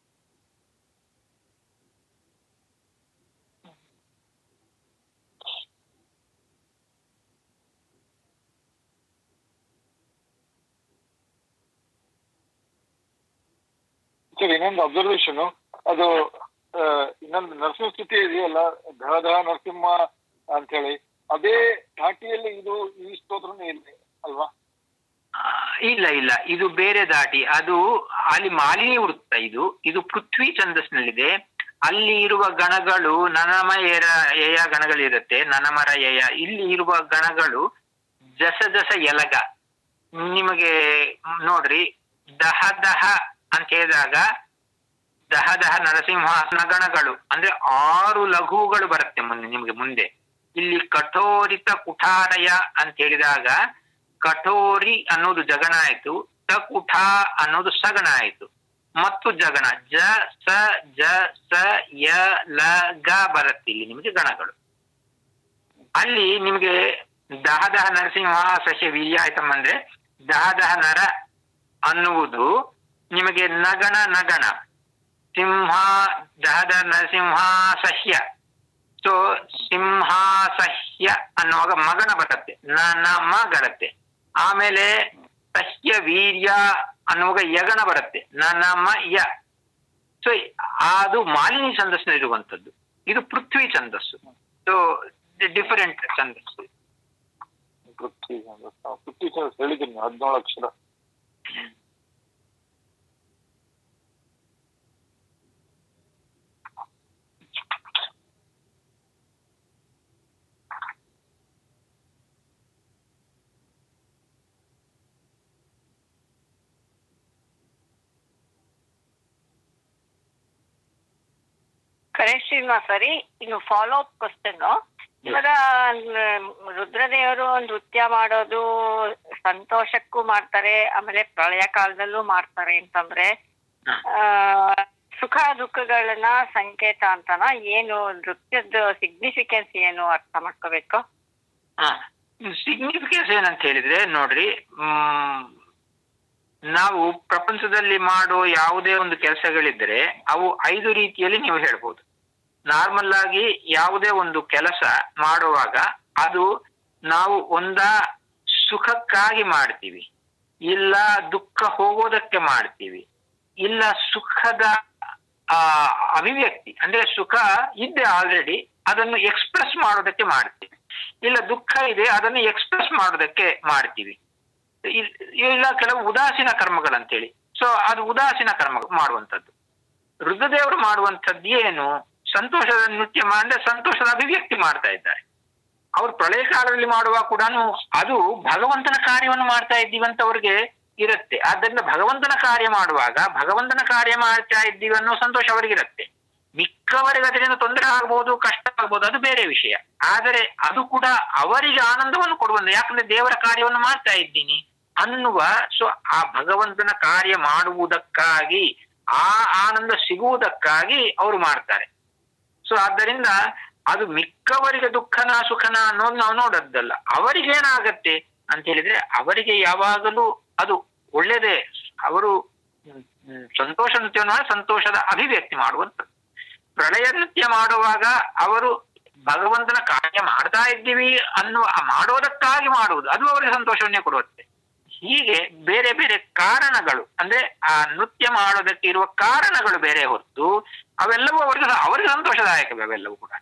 Speaker 4: ಸರ್ ಇನ್ನೊಂದು ಅಬ್ಸರ್ವೇಷನ್ ಅದು ಆ, ಇನ್ನೊಂದು ನರಸಿಂಹ ಸ್ಥಿತಿ ಇದೆಯಲ್ಲ ಧಡ ನರಸಿಂಹ ಅಂತ ಹೇಳಿ ಅದೇ ಧಾಟಿಯಲ್ಲಿ ಇದು ಈ ಸ್ತೋತ್ರನೇ ಇದೆ ಅಲ್ವಾ
Speaker 1: ಆ, ಇಲ್ಲ ಇಲ್ಲ ಇದು ಬೇರೆ ದಾಟಿ ಅದು ಅಲ್ಲಿ ಮಾಲಿನಿ ವೃತ್ತ ಇದು ಇದು ಪೃಥ್ವಿ ಛಂದಸ್ನಲ್ಲಿದೆ ಅಲ್ಲಿ ಇರುವ ಗಣಗಳು ನನಮ ಏರ ಏಯ ಗಣಗಳಿರುತ್ತೆ ನನಮರ ಏಯ ಇಲ್ಲಿ ಇರುವ ಗಣಗಳು ಜಸ ಜಸ ಎಲಗ ನಿಮಗೆ ನೋಡ್ರಿ ದಹ ದಹ ಅಂತ ಹೇಳಿದಾಗ ದಹ ದಹ ನರಸಿಂಹಾಸನ ಗಣಗಳು ಅಂದ್ರೆ ಆರು ಲಘುಗಳು ಬರುತ್ತೆ ಮುಂದೆ ನಿಮಗೆ ಮುಂದೆ ಇಲ್ಲಿ ಕಠೋರಿತ ಕುಠಾರಯ ಅಂತ ಹೇಳಿದಾಗ ಕಠೋರಿ ಅನ್ನೋದು ಜಗಣ ಆಯ್ತು ತ ಕುಠ ಅನ್ನೋದು ಸಗಣ ಆಯ್ತು ಮತ್ತು ಜಗಣ ಜ ಸ ಜ ಸ ಯ ಲ ಗ ಬರುತ್ತೆ ಇಲ್ಲಿ ನಿಮಗೆ ಗಣಗಳು ಅಲ್ಲಿ ನಿಮಗೆ ದಹ ದಹ ನರಸಿಂಹ ಸಸ್ಯ ವೀರ್ಯ ಆಯ್ತಮ್ಮ ಅಂದ್ರೆ ದಹ ದಹ ನರ ಅನ್ನುವುದು ನಿಮಗೆ ನಗಣ ನಗಣ ಸಿಂಹ ದಹ ದಹ ನರಸಿಂಹ ಸಹ್ಯ ಸೊ ಸಿಂಹಾಸಹ್ಯ ಅನ್ನುವಾಗ ಮಗನ ಬರುತ್ತೆ ನನ್ನ ಮಗಳತ್ತೆ ಆಮೇಲೆ ಸಹ್ಯ ವೀರ್ಯ ಅನ್ನುವಾಗ ಯಗನ ಬರುತ್ತೆ ನನ್ನ ಯ ಸೊ ಅದು ಮಾಲಿನಿ ಛಂದಸ್ಸಿನಲ್ಲಿರುವಂಥದ್ದು ಇದು ಪೃಥ್ವಿ ಛಂದಸ್ಸು ಸೊ ಡಿಫರೆಂಟ್ ಛಂದಸ್ಸು
Speaker 4: ಪೃಥ್ವಿ ಛಂದಸ್ಸು. ನಾವು ಪೃಥ್ವಿ ಛಂದಸ್ಸು ಹೇಳಿದ್ದೀನಿ ಹದಿನೇಳು ಅಕ್ಷರ
Speaker 2: ಕರೆ ಶ್ರೀನಿವಾಸರಿ ಇನ್ನು ಫಾಲೋ ಅಪ್ ಕ್ವಶನ್ ಇವಾಗ ಮ್, ರುದ್ರದೇವರು ನೃತ್ಯ ಮಾಡೋದು ಸಂತೋಷಕ್ಕೂ ಮಾಡ್ತಾರೆ ಆಮೇಲೆ ಪ್ರಳಯ ಕಾಲದಲ್ಲೂ ಮಾಡ್ತಾರೆ ಅಂತಂದ್ರೆ
Speaker 1: ಹ.
Speaker 2: ಆ, ಸುಖ ದುಃಖಗಳನ್ನ ಸಂಕೇತ ಅಂತನ ಏನು ನೃತ್ಯದ ಸಿಗ್ನಿಫಿಕೆನ್ಸ್ ಏನು ಅರ್ಥ ಮಾಡ್ಕೋಬೇಕು
Speaker 1: ಸಿಗ್ನಿಫಿಕೆನ್ಸ್ ಏನಂತ ಹೇಳಿದ್ರೆ ನೋಡ್ರಿ ಹ್ಮ್ ನಾವು ಪ್ರಪಂಚದಲ್ಲಿ ಮಾಡೋ ಯಾವುದೇ ಒಂದು ಕೆಲಸಗಳಿದ್ರೆ ಅವು ಐದು ರೀತಿಯಲ್ಲಿ ನೀವು ಹೇಳ್ಬೋದು ನಾರ್ಮಲ್ ಆಗಿ ಯಾವುದೇ ಒಂದು ಕೆಲಸ ಮಾಡುವಾಗ ಅದು ನಾವು ಒಂದ ಸುಖಕ್ಕಾಗಿ ಮಾಡ್ತೀವಿ ಇಲ್ಲ ದುಃಖ ಹೋಗೋದಕ್ಕೆ ಮಾಡ್ತೀವಿ ಇಲ್ಲ ಸುಖದ ಆ ಅಭಿವ್ಯಕ್ತಿ ಅಂದ್ರೆ ಸುಖ ಇದೆ ಆಲ್ರೆಡಿ ಅದನ್ನು ಎಕ್ಸ್ಪ್ರೆಸ್ ಮಾಡೋದಕ್ಕೆ ಮಾಡ್ತೀವಿ ಇಲ್ಲ ದುಃಖ ಇದೆ ಅದನ್ನು ಎಕ್ಸ್ಪ್ರೆಸ್ ಮಾಡೋದಕ್ಕೆ ಮಾಡ್ತೀವಿ ಇಲ್- ಇಲ್ಲ ಕೆಲವು ಉದಾಸೀನ ಕರ್ಮಗಳಂತೇಳಿ ಸೊ ಅದು ಉದಾಸೀನ ಕರ್ಮ ಮಾಡುವಂಥದ್ದು ರುದ್ರದೇವರು ಮಾಡುವಂಥದ್ದು ಏನು ಸಂತೋಷದ ನೃತ್ಯ ಮಾ- ಅಂದ್ರೆ ಸಂತೋಷದ ಅಭಿವ್ಯಕ್ತಿ ಮಾಡ್ತಾ ಇದ್ದಾರೆ ಅವ್ರು ಪ್ರಳಯ ಕಾಲದಲ್ಲಿ ಮಾಡುವಾಗ ಕೂಡ ಅದು ಭಗವಂತನ ಕಾರ್ಯವನ್ನು ಮಾಡ್ತಾ ಇದ್ದೀವಿ ಅಂತ ಅವ್ರಿಗೆ ಇರುತ್ತೆ ಆದ್ದರಿಂದ ಭಗವಂತನ ಕಾರ್ಯ ಮಾಡುವಾಗ ಭಗವಂತನ ಕಾರ್ಯ ಮಾಡ್ತಾ ಇದ್ದೀವಿ ಅನ್ನೋ ಸಂತೋಷ ಅವರಿಗಿರುತ್ತೆ ಮಿಕ್ಕವರಿಗೆ ಅದರಿಂದ ತೊಂದರೆ ಆಗ್ಬೋದು ಕಷ್ಟ ಆಗ್ಬೋದು ಅದು ಬೇರೆ ವಿಷಯ ಆದರೆ ಅದು ಕೂಡ ಅವರಿಗೆ ಆನಂದವನ್ನು ಕೊಡುವಂತ ಯಾಕಂದ್ರೆ ದೇವರ ಕಾರ್ಯವನ್ನು ಮಾಡ್ತಾ ಇದ್ದೀನಿ ಅನ್ನುವ ಸೊ ಆ ಭಗವಂತನ ಕಾರ್ಯ ಮಾಡುವುದಕ್ಕಾಗಿ ಆ ಆನಂದ ಸಿಗುವುದಕ್ಕಾಗಿ ಅವರು ಮಾಡ್ತಾರೆ ಸೊ ಆದ್ದರಿಂದ ಅದು ಮಿಕ್ಕವರಿಗೆ ದುಃಖನ ಸುಖನ ಅನ್ನೋದು ನಾವು ನೋಡೋದಲ್ಲ ಅವರಿಗೇನಾಗತ್ತೆ ಅಂತ ಹೇಳಿದ್ರೆ ಅವರಿಗೆ ಯಾವಾಗಲೂ ಅದು ಒಳ್ಳೇದೇ ಅವರು ಹ್ಮ್, ಹ್ಮ್, ಸಂತೋಷ ನೃತ್ಯವನ್ನು ಮಾಡಿ ಸಂತೋಷದ ಅಭಿವ್ಯಕ್ತಿ ಮಾಡುವಂಥದ್ದು ಪ್ರಳಯ ನೃತ್ಯ ಮಾಡುವಾಗ ಅವರು ಭಗವಂತನ ಕಾರ್ಯ ಮಾಡ್ತಾ ಇದ್ದೀವಿ ಅನ್ನುವ ಆ ಮಾಡೋದಕ್ಕಾಗಿ ಮಾಡುವುದು ಅದು ಅವರಿಗೆ ಸಂತೋಷವನ್ನೇ ಕೊಡುತ್ತೆ ಹೀಗೆ ಬೇರೆ ಬೇರೆ ಕಾರಣಗಳು ಅಂದ್ರೆ ಆ ನೃತ್ಯ ಮಾಡೋದಕ್ಕೆ ಇರುವ ಕಾರಣಗಳು ಬೇರೆ ಹೊರತು ಅವೆಲ್ಲವೂ ಅವರಿಗೆ ಅವರಿಗೆ ಸಂತೋಷದಾಯಕವೇ ಅವೆಲ್ಲವೂ ಕೂಡ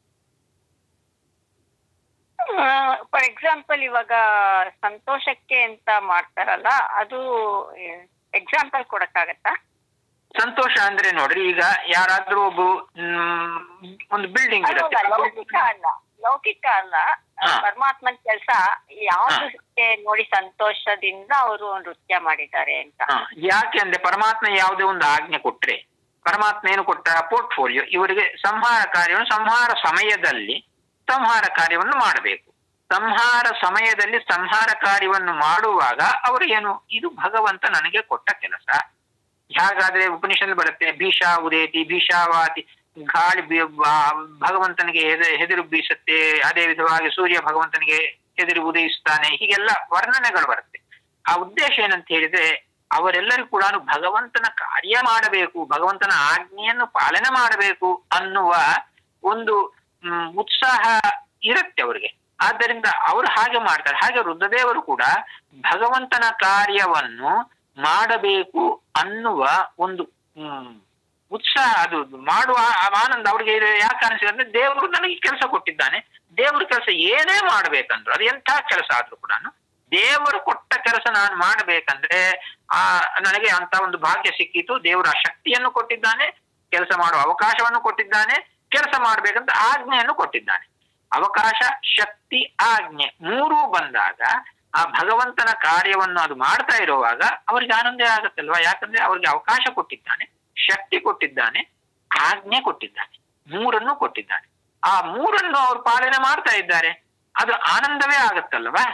Speaker 2: ಫಾರ್ ಎಕ್ಸಾಂಪಲ್ ಇವಾಗ ಸಂತೋಷಕ್ಕೆ ಅಂತ ಮಾಡ್ತಾರಲ್ಲ ಅದು ಎಕ್ಸಾಂಪಲ್ ಕೊಡಕ್ಕಾಗತ್ತಾ
Speaker 1: ಸಂತೋಷ ಅಂದ್ರೆ ನೋಡ್ರಿ ಈಗ ಯಾರಾದ್ರೂ ಒಬ್ಬ ಒಂದು ಬಿಲ್ಡಿಂಗ್ ಇರುತ್ತೆ
Speaker 2: ಅಲ್ಲ, ಲೌಕಿಕ ಅಲ್ಲ ಲೌಕಿಕ ಅಲ್ಲ
Speaker 1: ಹಾ.
Speaker 2: ಪರಮಾತ್ಮನ ಕೆಲಸ ಯಾವ್ದಕ್ಕೆ ನೋಡಿ ಸಂತೋಷದಿಂದ ಅವರು ನೃತ್ಯ ಮಾಡಿದ್ದಾರೆ ಅಂತ
Speaker 1: ಹ, ಯಾಕೆ ಅಂದ್ರೆ ಪರಮಾತ್ಮ ಯಾವುದೇ ಒಂದು ಆಜ್ಞೆ ಕೊಟ್ರೆ ಪರಮಾತ್ಮ ಏನು ಕೊಟ್ಟ ಪೋರ್ಟ್ಫೋಲಿಯೋ ಇವರಿಗೆ ಸಂಹಾರ ಕಾರ್ಯವನ್ನು ಸಂಹಾರ ಸಮಯದಲ್ಲಿ ಸಂಹಾರ ಕಾರ್ಯವನ್ನು ಮಾಡಬೇಕು ಸಂಹಾರ ಸಮಯದಲ್ಲಿ ಸಂಹಾರ ಕಾರ್ಯವನ್ನು ಮಾಡುವಾಗ ಅವರು ಏನು ಇದು ಭಗವಂತ ನನಗೆ ಕೊಟ್ಟ ಕೆಲಸ ಹಾಗಾದ್ರೆ ಉಪನಿಷತ್ ಬರುತ್ತೆ ಭೀಷಾ ಉದೇತಿ ಭೀಷಾವಾತಿ ಗಾಳಿ ಬಿ- ಬಾ- ಭಗವಂತನಿಗೆ ಹೆದ- ಹೆದರು ಬೀಸುತ್ತೆ ಅದೇ ವಿಧವಾಗಿ ಸೂರ್ಯ ಭಗವಂತನಿಗೆ ಹೆದರಿ ಉದಯಿಸ್ತಾನೆ ಹೀಗೆಲ್ಲ ವರ್ಣನೆಗಳು ಬರುತ್ತೆ ಆ ಉದ್ದೇಶ ಏನಂತ ಹೇಳಿದ್ರೆ ಅವರೆಲ್ಲರೂ ಕೂಡ ಭಗವಂತನ ಕಾರ್ಯ ಮಾಡಬೇಕು ಭಗವಂತನ ಆಜ್ಞೆಯನ್ನು ಪಾಲನೆ ಮಾಡಬೇಕು ಅನ್ನುವ ಒಂದು ಹ್ಮ್, ಉತ್ಸಾಹ ಇರುತ್ತೆ ಅವರಿಗೆ ಆದ್ದರಿಂದ ಅವರು ಹಾಗೆ ಮಾಡ್ತಾರೆ ಹಾಗೆ ರುದ್ರದೇವರು ಕೂಡ ಭಗವಂತನ ಕಾರ್ಯವನ್ನು ಮಾಡಬೇಕು ಅನ್ನುವ ಒಂದು ಹ್ಮ್ ಉತ್ಸಾಹ ಅದು ಮಾಡುವ ಆ ಆನಂದ ಅವ್ರಿಗೆ ಇದು ಯಾಕೆ ಅನಿಸಿದೆ ಅಂದ್ರೆ ದೇವರು ನನಗೆ ಕೆಲಸ ಕೊಟ್ಟಿದ್ದಾನೆ ದೇವ್ರ ಕೆಲಸ ಏನೇ ಮಾಡ್ಬೇಕಂದ್ರು ಅದು ಎಂಥ ಕೆಲಸ ಆದ್ರೂ ಕೂಡ ದೇವರು ಕೊಟ್ಟ ಕೆಲಸ ನಾನು ಮಾಡಬೇಕಂದ್ರೆ ಆ ನನಗೆ ಅಂತ ಒಂದು ಭಾಗ್ಯ ಸಿಕ್ಕಿತು ದೇವರು ಆ ಶಕ್ತಿಯನ್ನು ಕೊಟ್ಟಿದ್ದಾನೆ ಕೆಲಸ ಮಾಡುವ ಅವಕಾಶವನ್ನು ಕೊಟ್ಟಿದ್ದಾನೆ ಕೆಲಸ ಮಾಡ್ಬೇಕಂತ ಆಜ್ಞೆಯನ್ನು ಕೊಟ್ಟಿದ್ದಾನೆ ಅವಕಾಶ ಶಕ್ತಿ ಆಜ್ಞೆ ಮೂರೂ ಬಂದಾಗ ಆ ಭಗವಂತನ ಕಾರ್ಯವನ್ನು ಅದು ಮಾಡ್ತಾ ಇರುವಾಗ ಅವರಿಗೆ ಆನಂದ ಆಗತ್ತಲ್ವಾ ಯಾಕಂದ್ರೆ ಅವ್ರಿಗೆ ಅವಕಾಶ ಕೊಟ್ಟಿದ್ದಾನೆ ಶಕ್ತಿ ಕೊಟ್ಟಿದ್ದಾನೆ ಆಜ್ಞೆ ಕೊಟ್ಟಿದ್ದಾನೆ ಮೂರನ್ನು ಕೊಟ್ಟಿದ್ದಾನೆ ಆ ಮೂರನ್ನು ಅವ್ರು ಪಾಲನೆ ಮಾಡ್ತಾ ಇದ್ದಾರೆ ಅದು ಆನಂದವೇ ಆಗತ್ತಲ್ವಾ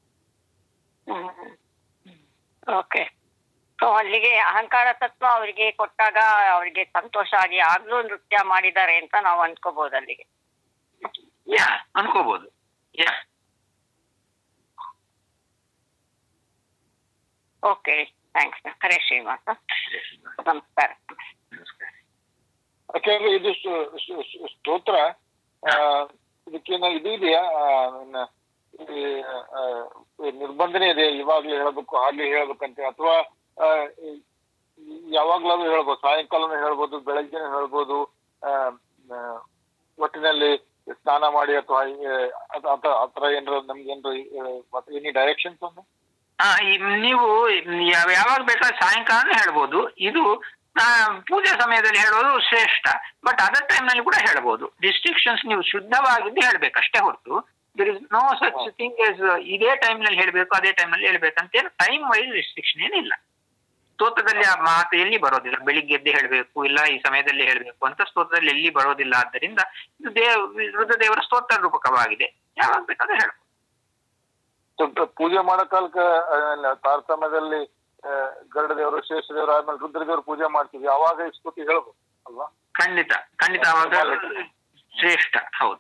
Speaker 2: ಓಕೆ ಸೊ ಅಲ್ಲಿಗೆ ಅಹಂಕಾರ ತತ್ವ ಅವರಿಗೆ ಕೊಟ್ಟಾಗ ಅವರಿಗೆ ಸಂತೋಷ ಆಗಿ ಆಗ್ಲೂ ನೃತ್ಯ ಮಾಡಿದ್ದಾರೆ ಅಂತ ನಾವು ಅನ್ಕೋಬಹುದು ಅಲ್ಲಿಗೆ
Speaker 1: ಯಾ ಅನ್ಕೋಬಹುದು yeah
Speaker 2: okay thanks Hari Srinivasa ನಮಸ್ಕಾರ
Speaker 1: ನಮಸ್ಕಾರ
Speaker 4: ಯಾಕೆಂದ್ರೆ ಇದು ಸ್- ಸ್- ಸ್- ಸ್ತೋತ್ರ ಆ, ಇದಕ್ಕೇನು ಇದು ಇದೆಯಾ ಆ, ಇನ್ನ ಈ, ಆ, ಈ ನಿರ್ಬಂಧನೆ ಇದೆ ಇವಾಗ್ಲೇ ಹೇಳ್ಬೇಕು ಹಾಗೆ ಹೇಳ್ಬೇಕಂತ ಅಥವಾ ಆ, ಈ- ಯಾವಾಗ್ಲಾದ್ರೂ ಹೇಳ್ಬೋದು ಸಾಯಂಕಾಲನೂ ಹೇಳ್ಬೋದು ಬೆಳಗ್ಗೆನೂ ಹೇಳ್ಬೋದು ಆ, ಆ, ಒಟ್ಟಿನಲ್ಲಿ ಸ್ನಾನ ಮಾಡಿ ಅಥವಾ ಆತರ ಏನಾರ ನಮ್ಗೆ ಏನಾರ ಎನಿ ಡೈರೆಕ್ಷನ್ಸ್ ಒಂದು
Speaker 1: ಆ, ಈ ನೀವು ಯಾವ- ಯಾವಾಗ ಬೇಕಾದ್ರೆ ಸಾಯಂಕಾಲ ಹೇಳ್ಬೋದು ಇದು ಆ, ಪೂಜೆ ಸಮಯದಲ್ಲಿ ಹೇಳೋದು ಶ್ರೇಷ್ಠ ಬಟ್ ಅದರ್ ಟೈಮ್ ನಲ್ಲಿ ಕೂಡ ಹೇಳ್ಬೋದು ರಿಸ್ಟ್ರಿಕ್ಷನ್ಸ್ ನೀವು ಶುದ್ಧವಾಗಿದ್ದು ಹೇಳ್ಬೇಕಷ್ಟೇ ಹೊರತು there is no such thing yes ಇದೇ ಟೈಮ್ ನಲ್ಲಿ ಹೇಳ್ಬೇಕು ಅದೇ ಟೈಮ್ ನಲ್ಲಿ ಹೇಳ್ಬೇಕಂತ ಏನು ಟೈಮ್ ವೈಸ್ ರಿಸ್ಟ್ರಿಕ್ಷನ್ ಏನಿಲ್ಲ ಸ್ತೋತ್ರದಲ್ಲಿ ಆ ಮಾತು ಎಲ್ಲಿ ಬರೋದಿಲ್ಲ ಬೆಳಿಗ್ಗೆ ಎದ್ದು ಹೇಳ್ಬೇಕು ಇಲ್ಲ ಈ ಸಮಯದಲ್ಲಿ ಹೇಳ್ಬೇಕು ಅಂತ ಸ್ತೋತ್ರದಲ್ಲಿ ಎಲ್ಲಿ ಬರೋದಿಲ್ಲ ಆದ್ದರಿಂದ ಇದು ದೇವ ರುದ್ರದೇವರ ಸ್ತೋತ್ರ ರೂಪಕವಾಗಿದೆ ಯಾವಾಗ ಬೇಕಾದ್ರೆ ಹೇಳ್ಬೋದು
Speaker 4: ಸ್ವಲ್ಪ ಪೂಜೆ ಮಾಡೋ ಕಾಲಕ್ಕ ಆ, ತಾರತಮ್ಯದಲ್ಲಿ ಆ, ಗರುಡ ದೇವರು ಶೇಷ ದೇವರು ಆದ್ಮೇಲೆ ರುದ್ರದೇವರು ಪೂಜೆ ಮಾಡ್ತೀವಿ ಅವಾಗ ಈ ಸ್ತುತಿ ಹೇಳ್ಬೋದು ಅಲ್ವಾ
Speaker 1: ಖಂಡಿತ ಖಂಡಿತ ಅವಾಗ ಶ್ರೇಷ್ಠ ಹೌದು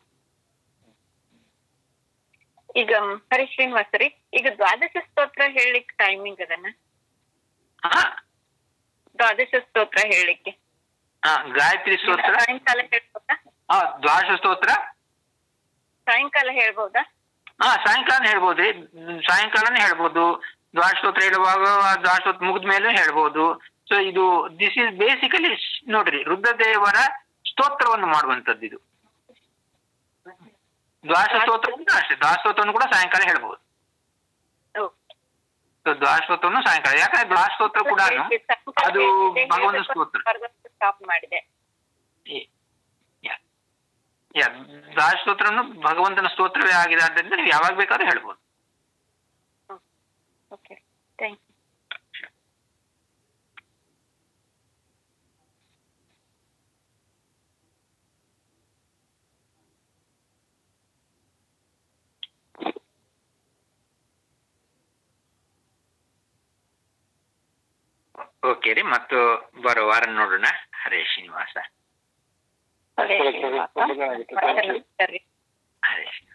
Speaker 3: ಈಗ ಮ್, ಹರಿ ಶ್ರೀನಿವಾಸರಿ ಈಗ ದ್ವಾದಶ ಸ್ತೋತ್ರ ಹೇಳಲಿಕ್ಕೆ ಟೈಮಿಂಗ್ ಅದನ್ನ
Speaker 1: ಹಾ
Speaker 3: ದ್ವಾದಶ ಸ್ತೋತ್ರ ಹೇಳಲಿಕ್ಕೆ
Speaker 1: ಹಾ ಗಾಯತ್ರಿ ಸ್ತೋತ್ರ
Speaker 3: ಸಾಯಂಕಾಲ ಹೇಳ್ಬೋದಾ
Speaker 1: ಹಾ ದ್ವಾದಶ ಸ್ತೋತ್ರ
Speaker 3: ಸಾಯಂಕಾಲ ಹೇಳ್ಬೋದಾ
Speaker 1: ಹಾ ಸಾಯಂಕಾಲ ಹೇಳ್ಬೋದ್ರಿ ಹ್ಮ್, ಸಾಯಂಕಾಲನೇ ಹೇಳ್ಬೋದು ದ್ವಾದಶ ಸ್ತೋತ್ರ ಹೇಳುವಾಗ ಆ ದ್ವಾದಶ ಸ್ತೋತ್ರ ಮುಗಿದ ಮೇಲೆ ಹೇಳ್ಬೋದು ಸೊ ಇದು ದಿಸ್ ಇಸ್ ಬೇಸಿಕಲಿ ನೋಡ್ರಿ ರುದ್ರದೇವರ ಸ್ತೋತ್ರವನ್ನು ಮಾಡುವಂತದ್ದು ಇದು ದ್ವಾದಶ ಸ್ತೋತ್ರ ಕೂಡ ಅಷ್ಟೇ ದ್ವಾದಶ ಸ್ತೋತ್ರವನ್ನು ಕೂಡ ಸಾಯಂಕಾಲ ಹೇಳ್ಬೋದು ಸೊ ದ್ವಾದಶ ಸ್ತೋತ್ರವನ್ನು ಸಾಯಂಕಾಲ ಯಾಕಂದ್ರೆ ದ್ವಾದಶ ಸ್ತೋತ್ರ ಕೂಡ ಅದು ಭಗವಂತ ಸ್ತೋತ್ರ
Speaker 3: ಸ್ಟಾಪ್ ಮಾಡಿದೆ
Speaker 1: ಯಾ ದ್ವಾದಶ ಸ್ತೋತ್ರವನ್ನು ಭಗವಂತನ ಸ್ತೋತ್ರವೇ ಆಗಿದೆ ಆದ್ದರಿಂದ ನೀವು ಯಾವಾಗ ಬೇಕಾದ್ರೂ ಹೇಳ್ಬೋದು
Speaker 3: ಓಕೆ ಥ್ಯಾಂಕ್ ಯು
Speaker 1: ಓಕೆ ರೀ ಮತ್ತು ಬರೋ ವಾರ ನೋಡೋಣ ಹರೇ ಶ್ರೀನಿವಾಸ
Speaker 2: ಹರೇ
Speaker 4: ಸರಿ, ಸರಿ.
Speaker 2: ಶ್ರೀನಿವಾಸ.
Speaker 4: ತುಂಬ ಚೆನ್ನಾಗಿತ್ತು. Thank you.
Speaker 3: ನಮಸ್ಕಾರ ರೀ
Speaker 1: ಹರೇ ಶ್ರೀನಿವಾಸ